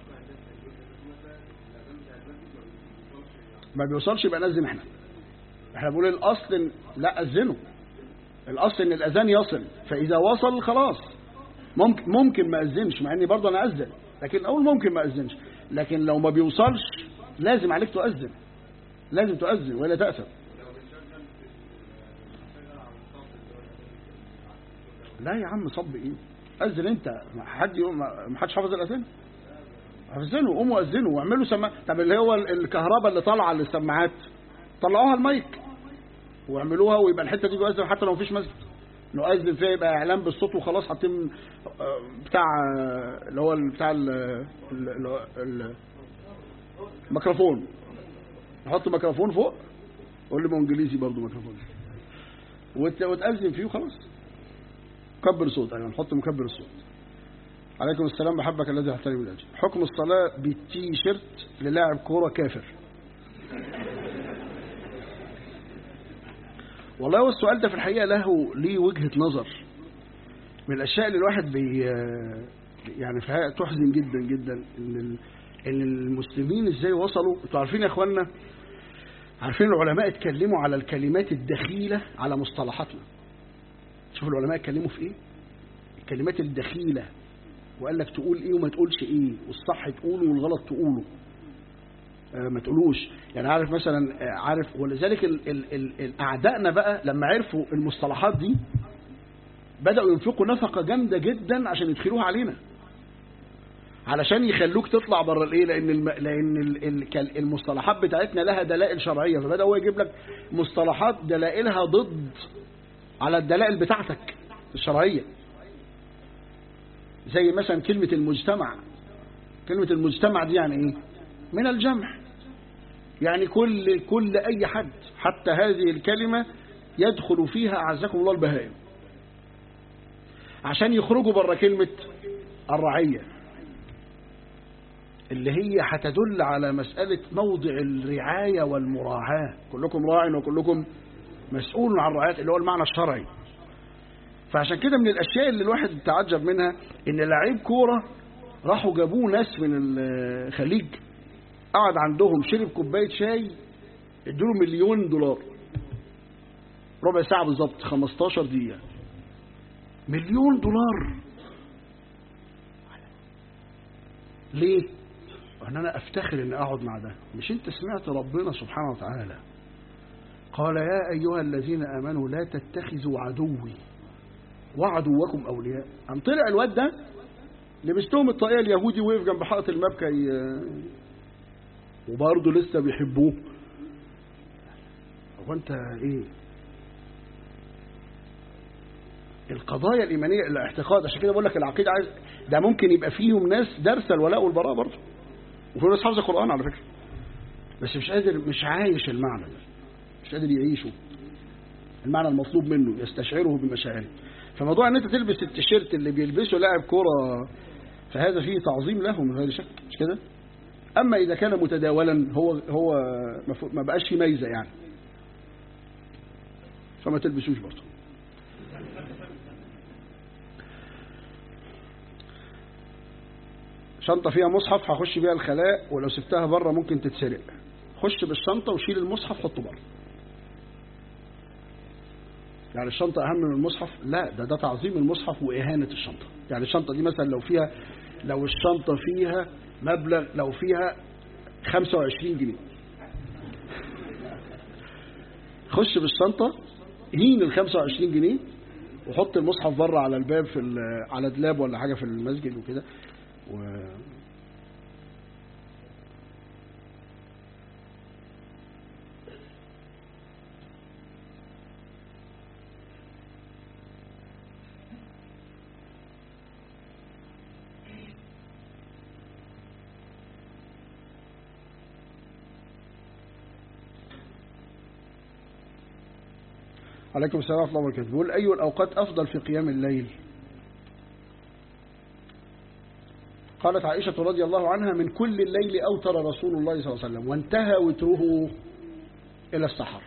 ما بيوصلش يبقى نزم احنا احنا بنقول الأصل إن- لا أذنوا الأصل إن الأذان يصل فإذا وصل خلاص ممكن ممكن ما أذنش مع إني برضه أنا أذن لكن أقول ممكن ما أذنش لكن لو ما بيوصلش لازم عليك تؤذن لازم تؤذن ولا تأثم لا يا عم صب ايه اذن انت ما حد يقوم ما حدش حافظ الاذان حافظينه قوموا اذنوا واعملوا سماعات طب اللي هو الكهرباء اللي طالعه للسماعات طلعوها المايك واعملوها ويبقى الحته دي بيؤذن حتى لو مفيش مسجد نؤذن فيها يبقى اعلان بالصوت وخلاص حاطين آه، بتاع آه، اللي هو ال- بتاع ال- ال- ال- ال- الميكروفون نحط ميكروفون فوق قول لي انجليزي برضه ميكروفون وت- وتأذن فيه وخلاص كبر صوت ايوه نحط مكبر الصوت عليكم السلام بحبك الذي احترم الاجر حكم الصلاه بالتي شيرت للاعب كوره كافر والله هو السؤال ده في الحقيقه له ليه وجهه نظر من الاشياء اللي الواحد بي يعني في الحقيقه تحزن جدا جدا ان ال- ان المسلمين ازاي وصلوا انتوا عارفين يا اخوانا عارفين العلماء اتكلموا على الكلمات الدخيله على مصطلحاتنا شوف العلماء اتكلموا في ايه الكلمات الدخيلة وقال لك تقول ايه وما تقولش ايه والصح تقوله والغلط تقوله آه ما تقولوش يعني عارف مثلا آه عارف ولذلك ال ال ال الاعدائنا بقى لما عرفوا المصطلحات دي بدأوا ينفقوا نفقة جامدة جدا عشان يدخلوها علينا علشان يخلوك تطلع بره الايه لان الم... لان ال... ال... المصطلحات بتاعتنا لها دلائل شرعيه فبدا هو يجيب لك مصطلحات دلائلها ضد على الدلائل بتاعتك الشرعية زي مثلا كلمة المجتمع كلمة المجتمع دي يعني ايه من الجمع يعني كل كل اي حد حتى هذه الكلمة يدخل فيها اعزكم الله البهائم عشان يخرجوا بره كلمة الرعية اللي هي هتدل على مسألة موضع الرعاية والمراعاة كلكم راع وكلكم مسؤول عن رعاية اللي هو المعنى الشرعي فعشان كده من الأشياء اللي الواحد تعجب منها إن لعيب كورة راحوا جابوه ناس من الخليج قعد عندهم شرب كوباية شاي ادوله مليون دولار ربع ساعة بالظبط 15 دقيقة مليون دولار ليه؟ ان انا افتخر ان اقعد مع ده مش انت سمعت ربنا سبحانه وتعالى قال يا ايها الذين امنوا لا تتخذوا عدوي وعدوكم اولياء قام طلع الواد ده لبستهم الطاقيه اليهودي وقف جنب حائط المبكى ي- وبرضه لسه بيحبوه هو انت ايه القضايا الإيمانية الاعتقاد عشان كده بقول لك العقيدة عايز ده ممكن يبقى فيهم ناس دارسة الولاء والبراء برضه وفي ناس حافظة القرآن على فكرة بس مش قادر مش عايش المعنى ده مش قادر يعيشه المعنى المطلوب منه يستشعره بمشاعره فموضوع ان انت تلبس التيشيرت اللي بيلبسه لاعب كوره فهذا فيه تعظيم له من غير شك مش كده اما اذا كان متداولا هو هو ما ف- ما بقاش فيه ميزه يعني فما تلبسوش برضه شنطة فيها مصحف هخش بيها الخلاء ولو سبتها بره ممكن تتسرق خش بالشنطة وشيل المصحف حطه بره يعني الشنطة أهم من المصحف لا ده ده تعظيم المصحف وإهانة الشنطة يعني الشنطة دي مثلا لو فيها لو الشنطة فيها مبلغ لو فيها 25 جنيه خش بالشنطة هين ال 25 جنيه وحط المصحف بره على الباب في ال- على دلاب ولا حاجة في المسجد وكده و... عليكم السلام ورحمة الله وبركاته بيقول أي الأوقات أفضل في قيام الليل قالت عائشة رضي الله عنها من كل الليل أوتر رسول الله صلى الله عليه وسلم وانتهى وتره إلى السحر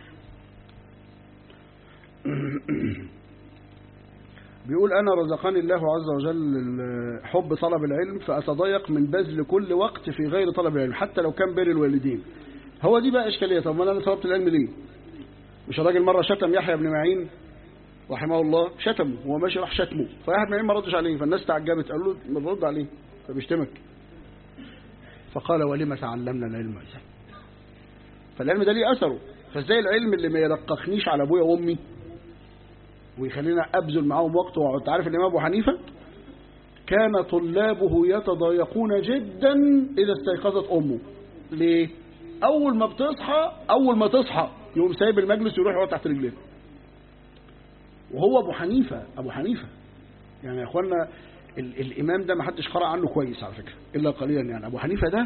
بيقول أنا رزقني الله عز وجل حب طلب العلم فأتضيق من بذل كل وقت في غير طلب العلم حتى لو كان بين الوالدين هو دي بقى إشكالية طب ما أنا طلبت العلم ليه مش الراجل مرة شتم يحيى بن معين رحمه الله شتمه هو ماشي راح شتمه فيحيى بن معين ما ردش عليه فالناس تعجبت قالوا له ما رد عليه فبيشتمك فقال ولما تعلمنا العلم إذا فالعلم ده ليه أثره فازاي العلم اللي ما يرققنيش على أبويا وأمي ويخلينا أبذل معاهم وقت وأقعد عارف الإمام أبو حنيفة كان طلابه يتضايقون جدا إذا استيقظت أمه ليه؟ أول ما بتصحى أول ما تصحى يقوم سايب المجلس ويروح يقعد تحت رجليه وهو أبو حنيفة أبو حنيفة يعني يا إخوانا ال الإمام ده ما حدش قرأ عنه كويس على فكرة إلا قليلا يعني أبو حنيفة ده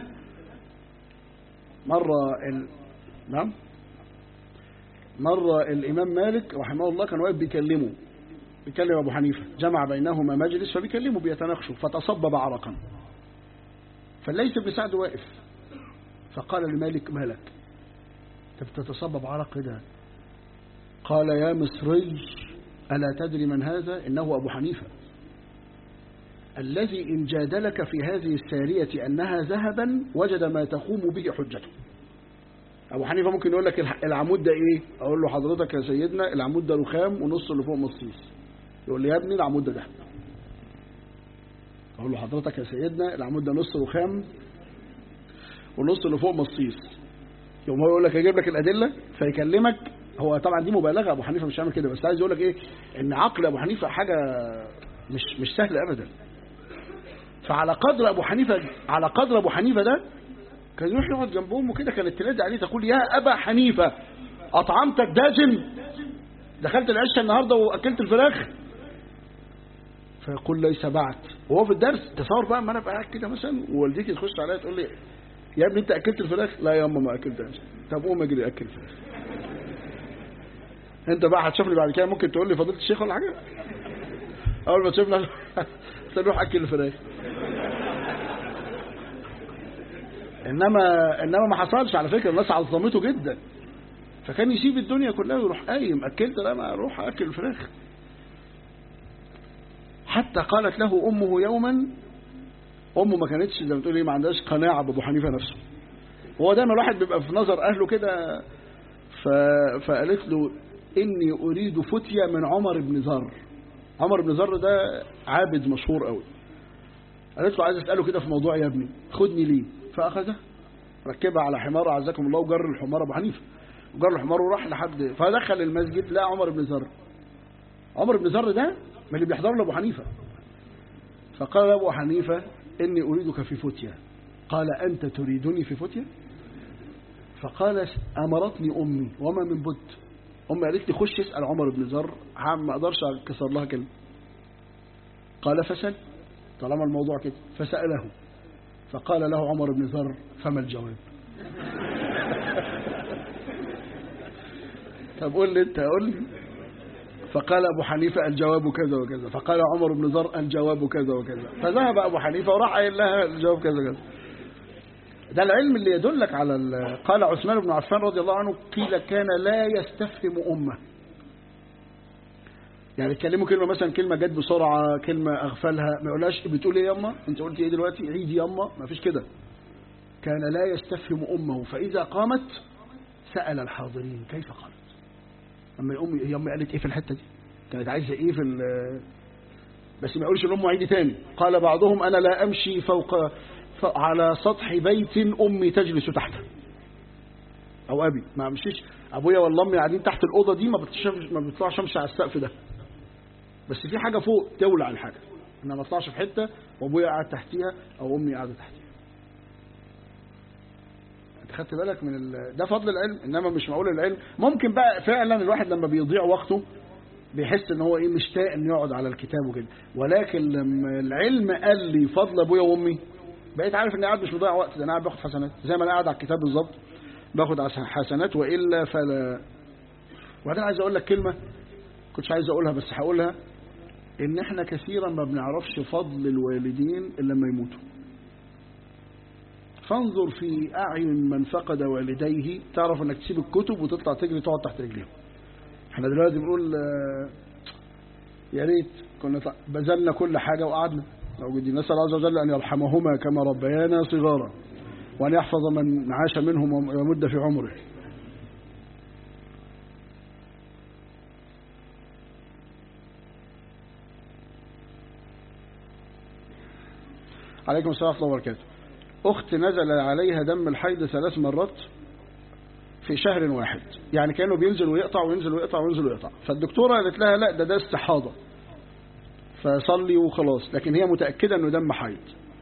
مرة ال... نعم مرة الإمام مالك رحمه الله كان واقف بيكلمه بيكلم أبو حنيفة جمع بينهما مجلس فبيكلموا بيتناقشوا فتصبب عرقا فليس بن سعد واقف فقال لمالك مالك انت بتتصبب عرق كده قال يا مصري ألا تدري من هذا إنه أبو حنيفة الذي إن جادلك في هذه السارية أنها ذهبا وجد ما تقوم به حجته أبو حنيفة ممكن يقول لك العمود ده إيه أقول له حضرتك يا سيدنا العمود ده رخام ونص اللي فوق مصيص يقول لي يا ابني العمود ده ذهب أقول له حضرتك يا سيدنا العمود ده نص رخام والنص اللي فوق مصيص يوم هو يقول لك اجيب لك الادله فيكلمك هو طبعا دي مبالغه ابو حنيفه مش هيعمل كده بس عايز يقول لك ايه ان عقل ابو حنيفه حاجه مش مش سهله ابدا فعلى قدر ابو حنيفه على قدر ابو حنيفه ده كان يروح يقعد جنب امه كده كانت تنادي عليه تقول يا ابا حنيفه اطعمتك داجن دخلت العشاء النهارده واكلت الفراخ فيقول ليس بعد وهو في الدرس تصور بقى ما انا قاعد كده مثلا ووالدتي تخش عليا تقول لي يا ابني انت اكلت الفراخ لا يا اما ما اكلتهاش طب قوم اجري اكل الفراخ انت بقى هتشوفني بعد كده ممكن تقول لي فضيله الشيخ ولا حاجه اول ما تشوفني تروح اكل الفراخ انما انما ما حصلش على فكره الناس عظمته جدا فكان يسيب الدنيا كلها ويروح قايم اكلت لا ما اروح اكل الفراخ حتى قالت له امه يوما امه ما كانتش زي ما تقول ايه ما عندهاش قناعه بابو حنيفه نفسه هو دايما الواحد بيبقى في نظر اهله كده ف... فقالت له اني اريد فتيه من عمر بن ذر عمر بن ذر ده عابد مشهور قوي قالت له عايز اساله كده في موضوع يا ابني خدني ليه فاخذه ركبها على حمار عزكم الله وجر الحمار ابو حنيفه وجر الحمار وراح لحد فدخل المسجد لقى عمر بن ذر عمر بن ذر ده من اللي بيحضر له ابو حنيفه فقال ابو حنيفه إني أريدك في فتية قال أنت تريدني في فتية فقال أمرتني أمي وما من بد أمي قالت لي خش اسأل عمر بن ذر ما أقدرش أكسر لها كلمة قال فسل طالما الموضوع كده فسأله فقال له عمر بن ذر فما الجواب طب قول لي انت قول لي فقال أبو حنيفة الجواب كذا وكذا فقال عمر بن ذر الجواب كذا وكذا فذهب أبو حنيفة وراح قايل لها الجواب كذا وكذا ده العلم اللي يدلك على قال عثمان بن عفان رضي الله عنه قيل كان لا يستفهم أمه يعني يتكلموا كلمة مثلا كلمة جت بسرعة كلمة أغفلها ما يقولهاش بتقول إيه ياما أنت قلت إيه دلوقتي عيدي ياما ما فيش كده كان لا يستفهم أمه فإذا قامت سأل الحاضرين كيف قالت اما الام هي امي قالت ايه في الحته دي كانت عايزه ايه في بس ما يقولش الام عيدي تاني قال بعضهم انا لا امشي فوق على سطح بيت امي تجلس تحته او ابي ما امشيش ابويا ولا امي قاعدين تحت الاوضه دي ما بتطلعش ما بتطلعش امشي على السقف ده بس في حاجه فوق تولع الحاجه انا ما اطلعش في حته وابويا قاعد تحتيها او امي قاعده تحتيها انت خدت بالك من ال... ده فضل العلم انما مش معقول العلم ممكن بقى فعلا الواحد لما بيضيع وقته بيحس ان هو ايه مشتاق انه يقعد على الكتاب وكده ولكن لما العلم قال لي فضل ابويا وامي بقيت عارف اني قاعد مش مضيع وقت ده انا قاعد باخد حسنات زي ما انا قاعد على الكتاب بالظبط باخد حسنات والا فلا وبعدين عايز اقول لك كلمه كنتش عايز اقولها بس هقولها ان احنا كثيرا ما بنعرفش فضل الوالدين الا لما يموتوا فانظر في أعين من فقد والديه تعرف أنك تسيب الكتب وتطلع تجري تقعد تحت رجليهم احنا دلوقتي بنقول يا ريت كنا بذلنا كل حاجة وقعدنا موجودين نسأل الله عز وجل أن يرحمهما كما ربيانا صغارا وأن يحفظ من عاش منهم ويمد في عمره عليكم السلام ورحمة الله وبركاته أخت نزل عليها دم الحيض ثلاث مرات في شهر واحد يعني كانوا بينزل ويقطع وينزل ويقطع وينزل ويقطع فالدكتورة قالت لها لا ده ده استحاضة فصلي وخلاص لكن هي متأكدة انه دم حيض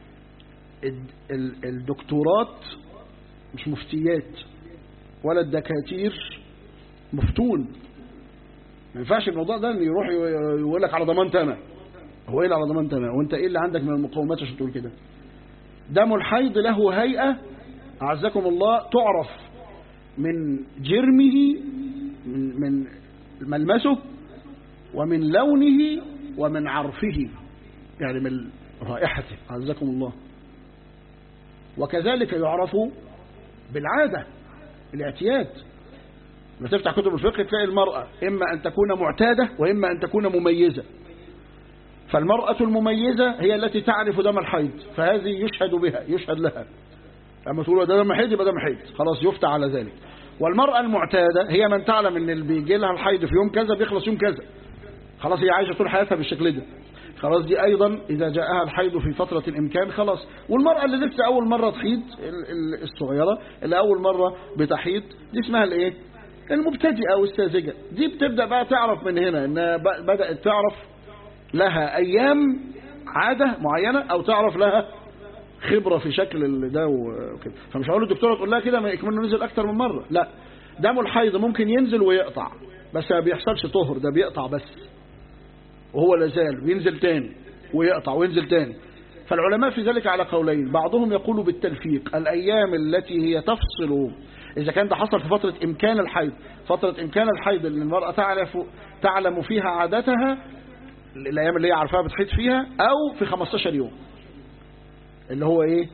الدكتورات مش مفتيات ولا الدكاتير مفتون ما ينفعش الموضوع ده ان يروح يقول لك على ضمانتي انا هو ايه اللي على ضمانتي انا وانت ايه اللي عندك من المقومات عشان تقول كده دم الحيض له هيئة أعزكم الله تعرف من جرمه من, من ملمسه ومن لونه ومن عرفه يعني من رائحته أعزكم الله وكذلك يعرف بالعادة الاعتياد لما تفتح كتب الفقه تلاقي المرأة إما أن تكون معتادة وإما أن تكون مميزة فالمرأة المميزة هي التي تعرف دم الحيض فهذه يشهد بها يشهد لها لما تقول ده دم حيض يبقى دم حيض خلاص يفتى على ذلك والمرأة المعتادة هي من تعلم ان اللي بيجي لها الحيض في يوم كذا بيخلص يوم كذا خلاص هي عايشة طول حياتها بالشكل ده خلاص دي ايضا اذا جاءها الحيض في فترة الامكان خلاص والمرأة اللي لسه اول مرة تحيض الصغيرة اللي اول مرة بتحيض دي اسمها الايه المبتدئة او الساذجة دي بتبدأ بقى تعرف من هنا انها بدأت تعرف لها ايام عادة معينة او تعرف لها خبرة في شكل ده وكده فمش هقول الدكتورة تقول لها كده ما يكمنه نزل اكتر من مرة لا دم الحيض ممكن ينزل ويقطع بس ما بيحصلش طهر ده بيقطع بس وهو لازال وينزل تاني ويقطع وينزل تاني فالعلماء في ذلك على قولين بعضهم يقول بالتلفيق الأيام التي هي تفصل إذا كان ده حصل في فترة إمكان الحيض فترة إمكان الحيض اللي المرأة تعرف تعلم فيها عادتها الأيام اللي هي عارفاها بتحيض فيها أو في 15 يوم اللي هو إيه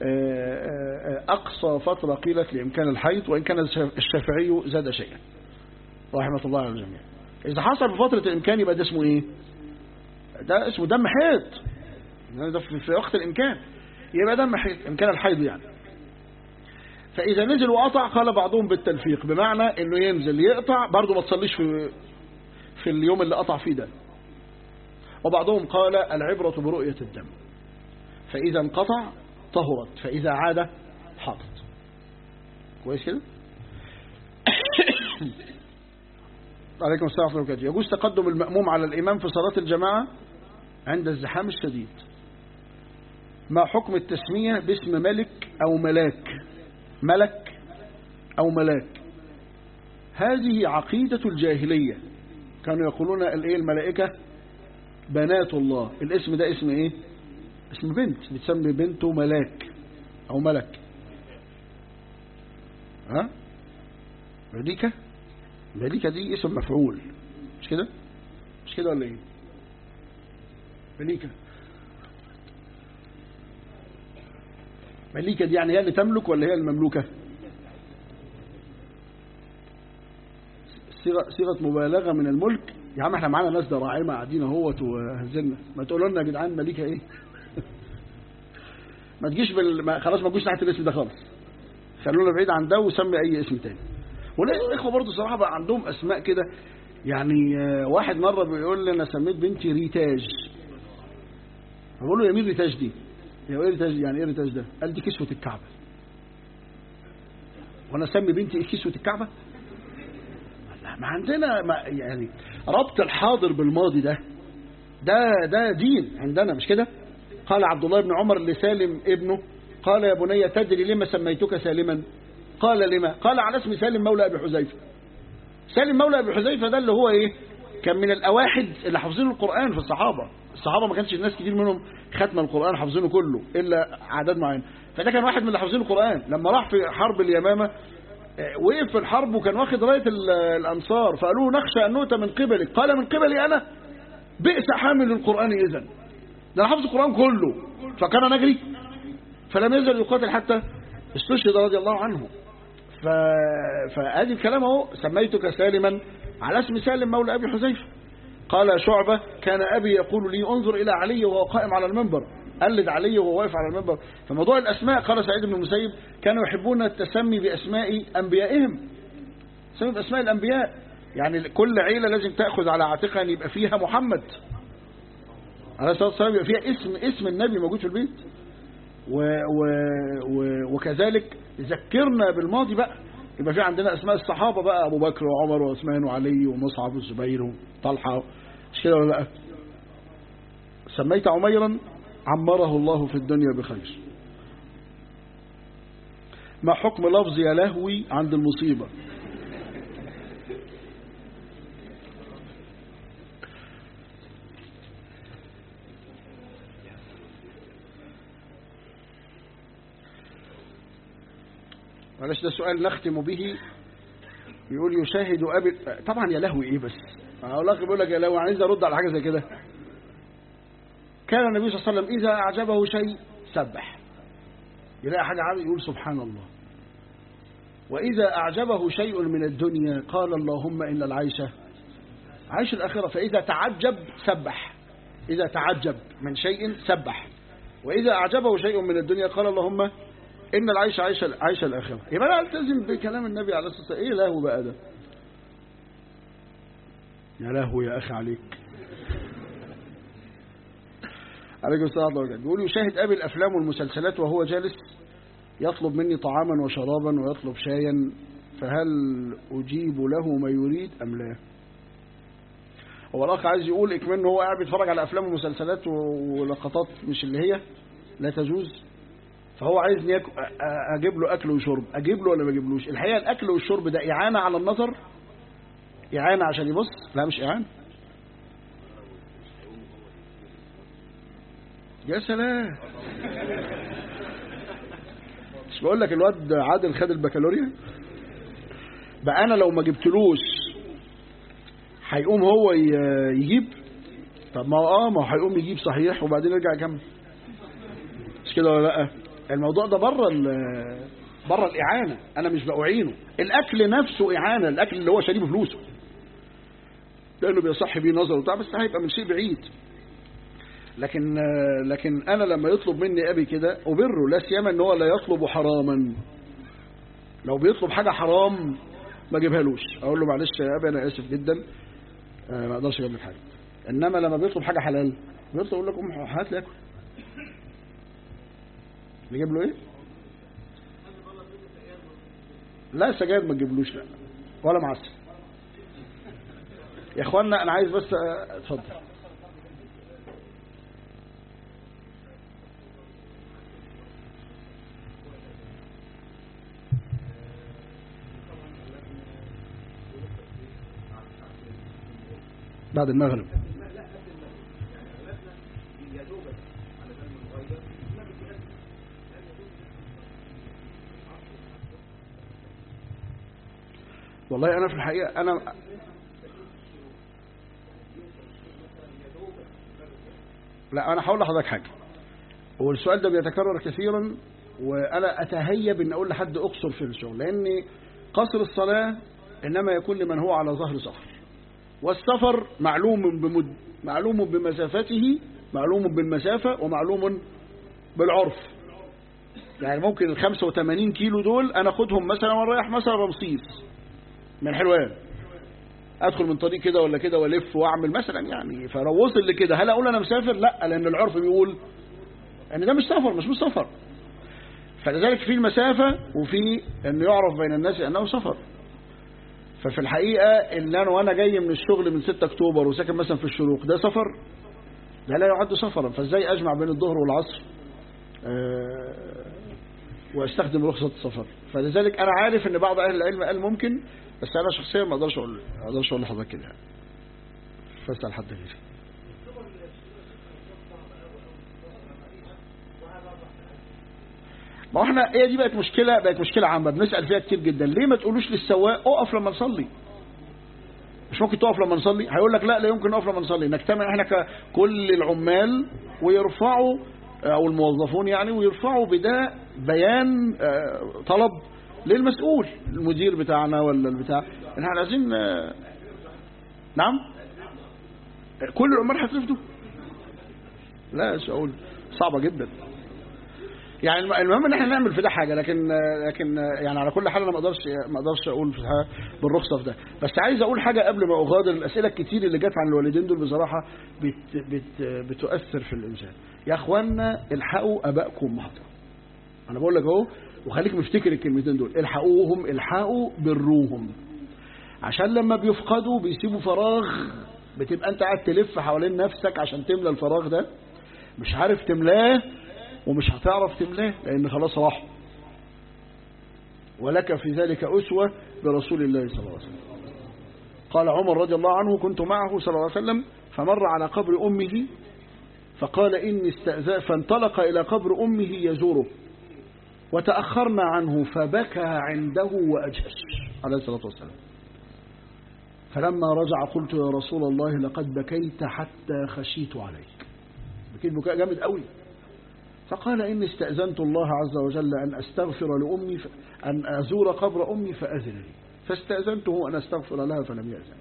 أقصى فترة قيلت لإمكان الحيض وإن كان الشافعي زاد شيئا رحمة الله على الجميع إذا حصل في فترة الإمكان يبقى ده اسمه إيه ده اسمه دم حيض ده في وقت الإمكان يبقى دم حيض إمكان الحيض يعني فإذا نزل وقطع قال بعضهم بالتلفيق بمعنى إنه ينزل يقطع برضه ما تصليش في في اليوم اللي قطع فيه ده وبعضهم قال العبرة برؤية الدم فإذا انقطع طهرت فإذا عاد حاطت كويس كده عليكم السلام ورحمة الله وبركاته يجوز تقدم المأموم على الإمام في صلاة الجماعة عند الزحام الشديد ما حكم التسمية باسم ملك أو ملاك ملك أو ملاك هذه عقيدة الجاهلية كانوا يقولون الايه الملائكة بنات الله الاسم ده اسم ايه اسم بنت بتسمي بنته ملاك او ملك ها مليكة مليكة دي اسم مفعول مش كده مش كده ولا ايه مليكة مليكة دي يعني هي اللي تملك ولا هي المملوكة صيغة, صيغة مبالغة من الملك يا عم احنا معانا ناس دراعمة قاعدين اهوت وهزلنا ما تقولوا لنا يا جدعان مليكة ايه ما تجيش بال... ما خلاص ما تجوش تحت الاسم ده خالص خلونا بعيد عن ده وسمي اي اسم تاني والاخوه برضه صراحه بقى عندهم اسماء كده يعني واحد مره بيقول لي انا سميت بنتي ريتاج بقول له يا مين ريتاج دي يا ايه ريتاج يعني ايه ريتاج ده قال دي كسوه الكعبه وانا اسمي بنتي ايه كسوه الكعبه ما عندنا ما يعني ربط الحاضر بالماضي ده ده ده دين عندنا مش كده قال عبد الله بن عمر لسالم ابنه قال يا بني تدري لما سميتك سالما قال لما قال على اسم سالم مولى ابي حذيفه سالم مولى ابي حذيفه ده اللي هو ايه كان من الاواحد اللي حافظين القران في الصحابه الصحابه ما كانش الناس كتير منهم ختم القران حافظينه كله الا اعداد معينه فده كان واحد من اللي حافظين القران لما راح في حرب اليمامه وقف في الحرب وكان واخد رايه الانصار فقالوا نخشى ان نؤتى من قبلك قال من قبلي انا بئس حامل القران اذا ده انا حافظ القران كله فكان نجري فلم يزل يقاتل حتى استشهد رضي الله عنه ف... فهذه الكلام اهو سميتك سالما على اسم سالم مولى ابي حذيفه قال شعبه كان ابي يقول لي انظر الى علي وهو قائم على المنبر قلد علي وهو واقف على المنبر فموضوع الاسماء قال سعيد بن المسيب كانوا يحبون التسمي باسماء انبيائهم تسمي باسماء الانبياء يعني كل عيله لازم تاخذ على عاتقها ان يبقى فيها محمد عليه الصلاه والسلام يبقى فيها اسم اسم النبي موجود في البيت و و و وكذلك ذكرنا بالماضي بقى يبقى في عندنا اسماء الصحابه بقى ابو بكر وعمر وعثمان وعلي ومصعب والزبير وطلحه مش كده ولا لا سميت عميرا عمره الله في الدنيا بخير ما حكم لفظ يا لهوي عند المصيبة معلش ده سؤال نختم به يقول يشاهد أبي طبعا يا لهوي إيه بس أقول لك بيقول لك يا لهوي عايز أرد على حاجة زي كده كان النبي صلى الله عليه وسلم إذا أعجبه شيء سبح يلاقي حاجة عالية يقول سبحان الله وإذا أعجبه شيء من الدنيا قال اللهم إن العيش عيش الآخرة فإذا تعجب سبح إذا تعجب من شيء سبح وإذا أعجبه شيء من الدنيا قال اللهم إن العيش عيش عيش الآخرة يبقى أنا ألتزم بكلام النبي عليه الصلاة والسلام إيه له بقى ده يا له يا أخي عليك عليكم السلام ورحمة الله وبركاته بيقول يشاهد أبي الأفلام والمسلسلات وهو جالس يطلب مني طعاما وشرابا ويطلب شايا فهل أجيب له ما يريد أم لا هو الأخ عايز يقول إكمان هو قاعد بيتفرج على أفلام ومسلسلات ولقطات مش اللي هي لا تجوز فهو عايزني أجيب له أكل وشرب أجيب له ولا ما أجيبلوش الحقيقة الأكل والشرب ده إعانة على النظر إعانة عشان يبص لا مش إعانة يا سلام مش بقول لك الواد عادل خد البكالوريا بقى انا لو ما جبتلوش هيقوم هو يجيب طب ما هو اه ما هو هيقوم يجيب صحيح وبعدين يرجع يكمل مش كده ولا لا الموضوع ده بره بره الاعانه انا مش باعينه الاكل نفسه اعانه الاكل اللي هو شاريه بفلوسه لانه بيصح بيه نظر وبتاع بس هيبقى من شيء بعيد لكن لكن انا لما يطلب مني ابي كده ابره لا سيما ان هو لا يطلب حراما لو بيطلب حاجه حرام ما اجيبهالوش اقول له معلش يا ابي انا اسف جدا ما اقدرش اجيب لك حاجه انما لما بيطلب حاجه حلال بيطلب اقول لكم هات لي اكل نجيب له ايه لا سجاير ما تجيبلوش لا ولا معسل يا اخوانا انا عايز بس اتفضل بعد المغرب والله أنا في الحقيقة أنا لا أنا هقول لحضرتك حاجة والسؤال ده بيتكرر كثيرا وأنا أتهيب أن أقول لحد أقصر في الشغل لأن قصر الصلاة إنما يكون لمن هو على ظهر سفر والسفر معلوم بمد معلوم بمسافته معلوم بالمسافة ومعلوم بالعرف يعني ممكن ال 85 كيلو دول أنا أخدهم مثلا وأنا رايح مثلا رمسيس من حلوان أدخل من طريق كده ولا كده وألف وأعمل مثلا يعني فلو وصل لكده هل أقول أنا مسافر؟ لا لأن العرف بيقول أن ده مش سفر مش مش سفر فلذلك في المسافة وفي أنه يعرف بين الناس أنه سفر ففي الحقيقة ان انا وانا جاي من الشغل من 6 اكتوبر وساكن مثلا في الشروق ده سفر ده لا يعد سفرا فازاي اجمع بين الظهر والعصر أه واستخدم رخصة السفر فلذلك انا عارف ان بعض اهل العلم قال ممكن بس انا شخصيا ما اقدرش اقول ما اقدرش اقول لحضرتك كده فاسال حد غيري ما احنا هي دي بقت مشكله بقت مشكله عامه بنسال فيها كتير جدا ليه ما تقولوش للسواق اقف لما نصلي مش ممكن تقف لما نصلي هيقول لك لا لا يمكن نقف لما نصلي نجتمع احنا كل العمال ويرفعوا او الموظفون يعني ويرفعوا بده بيان طلب للمسؤول المدير بتاعنا ولا البتاع احنا عايزين نعم كل العمال هترفضوا لا مش هقول صعبه جدا يعني المهم ان احنا نعمل في ده حاجه لكن لكن يعني على كل حال انا ما اقدرش ما اقدرش اقول في بالرخصه في ده بس عايز اقول حاجه قبل ما اغادر الاسئله الكتير اللي جت عن الوالدين دول بصراحه بت بت بتؤثر في الانسان يا اخوانا الحقوا ابائكم وامهاتكم انا بقول لك اهو وخليك مفتكر الكلمتين دول الحقوهم الحقوا بروهم عشان لما بيفقدوا بيسيبوا فراغ بتبقى انت قاعد تلف حوالين نفسك عشان تملى الفراغ ده مش عارف تملاه ومش هتعرف تملاه لان خلاص راح ولك في ذلك أسوة برسول الله صلى الله عليه وسلم قال عمر رضي الله عنه كنت معه صلى الله عليه وسلم فمر على قبر أمه فقال إني استأذى فانطلق إلى قبر أمه يزوره وتأخرنا عنه فبكى عنده وأجهش عليه الصلاة والسلام فلما رجع قلت يا رسول الله لقد بكيت حتى خشيت عليك بكيت بكاء جامد قوي فقال إني استأذنت الله عز وجل أن أستغفر لأمي ف... أن أزور قبر أمي فأذن لي فاستأذنته أن أستغفر لها فلم يأذن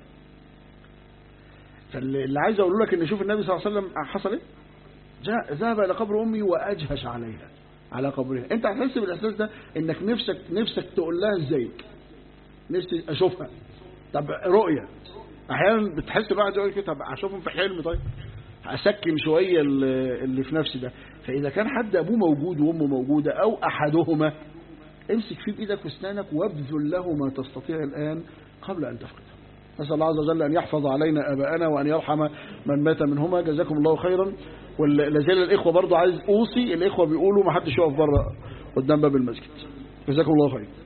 فاللي عايز أقول لك إن شوف النبي صلى الله عليه وسلم حصل إيه جاء ذهب إلى قبر أمي وأجهش عليها على قبرها أنت هتحس بالإحساس ده إنك نفسك نفسك تقول لها إزيك نفسي أشوفها طب رؤية أحيانا بتحس الواحد يقول كده طب أشوفهم في حلم طيب أسكن شوية اللي في نفسي ده فإذا كان حد أبوه موجود وأمه موجودة أو أحدهما امسك فيه بإيدك واسنانك وابذل له ما تستطيع الآن قبل أن تفقده نسأل الله عز وجل أن يحفظ علينا أباءنا وأن يرحم من مات منهما جزاكم الله خيرا ولازال الإخوة برضو عايز أوصي الإخوة بيقولوا ما حدش يقف بره قدام باب المسجد جزاكم الله خير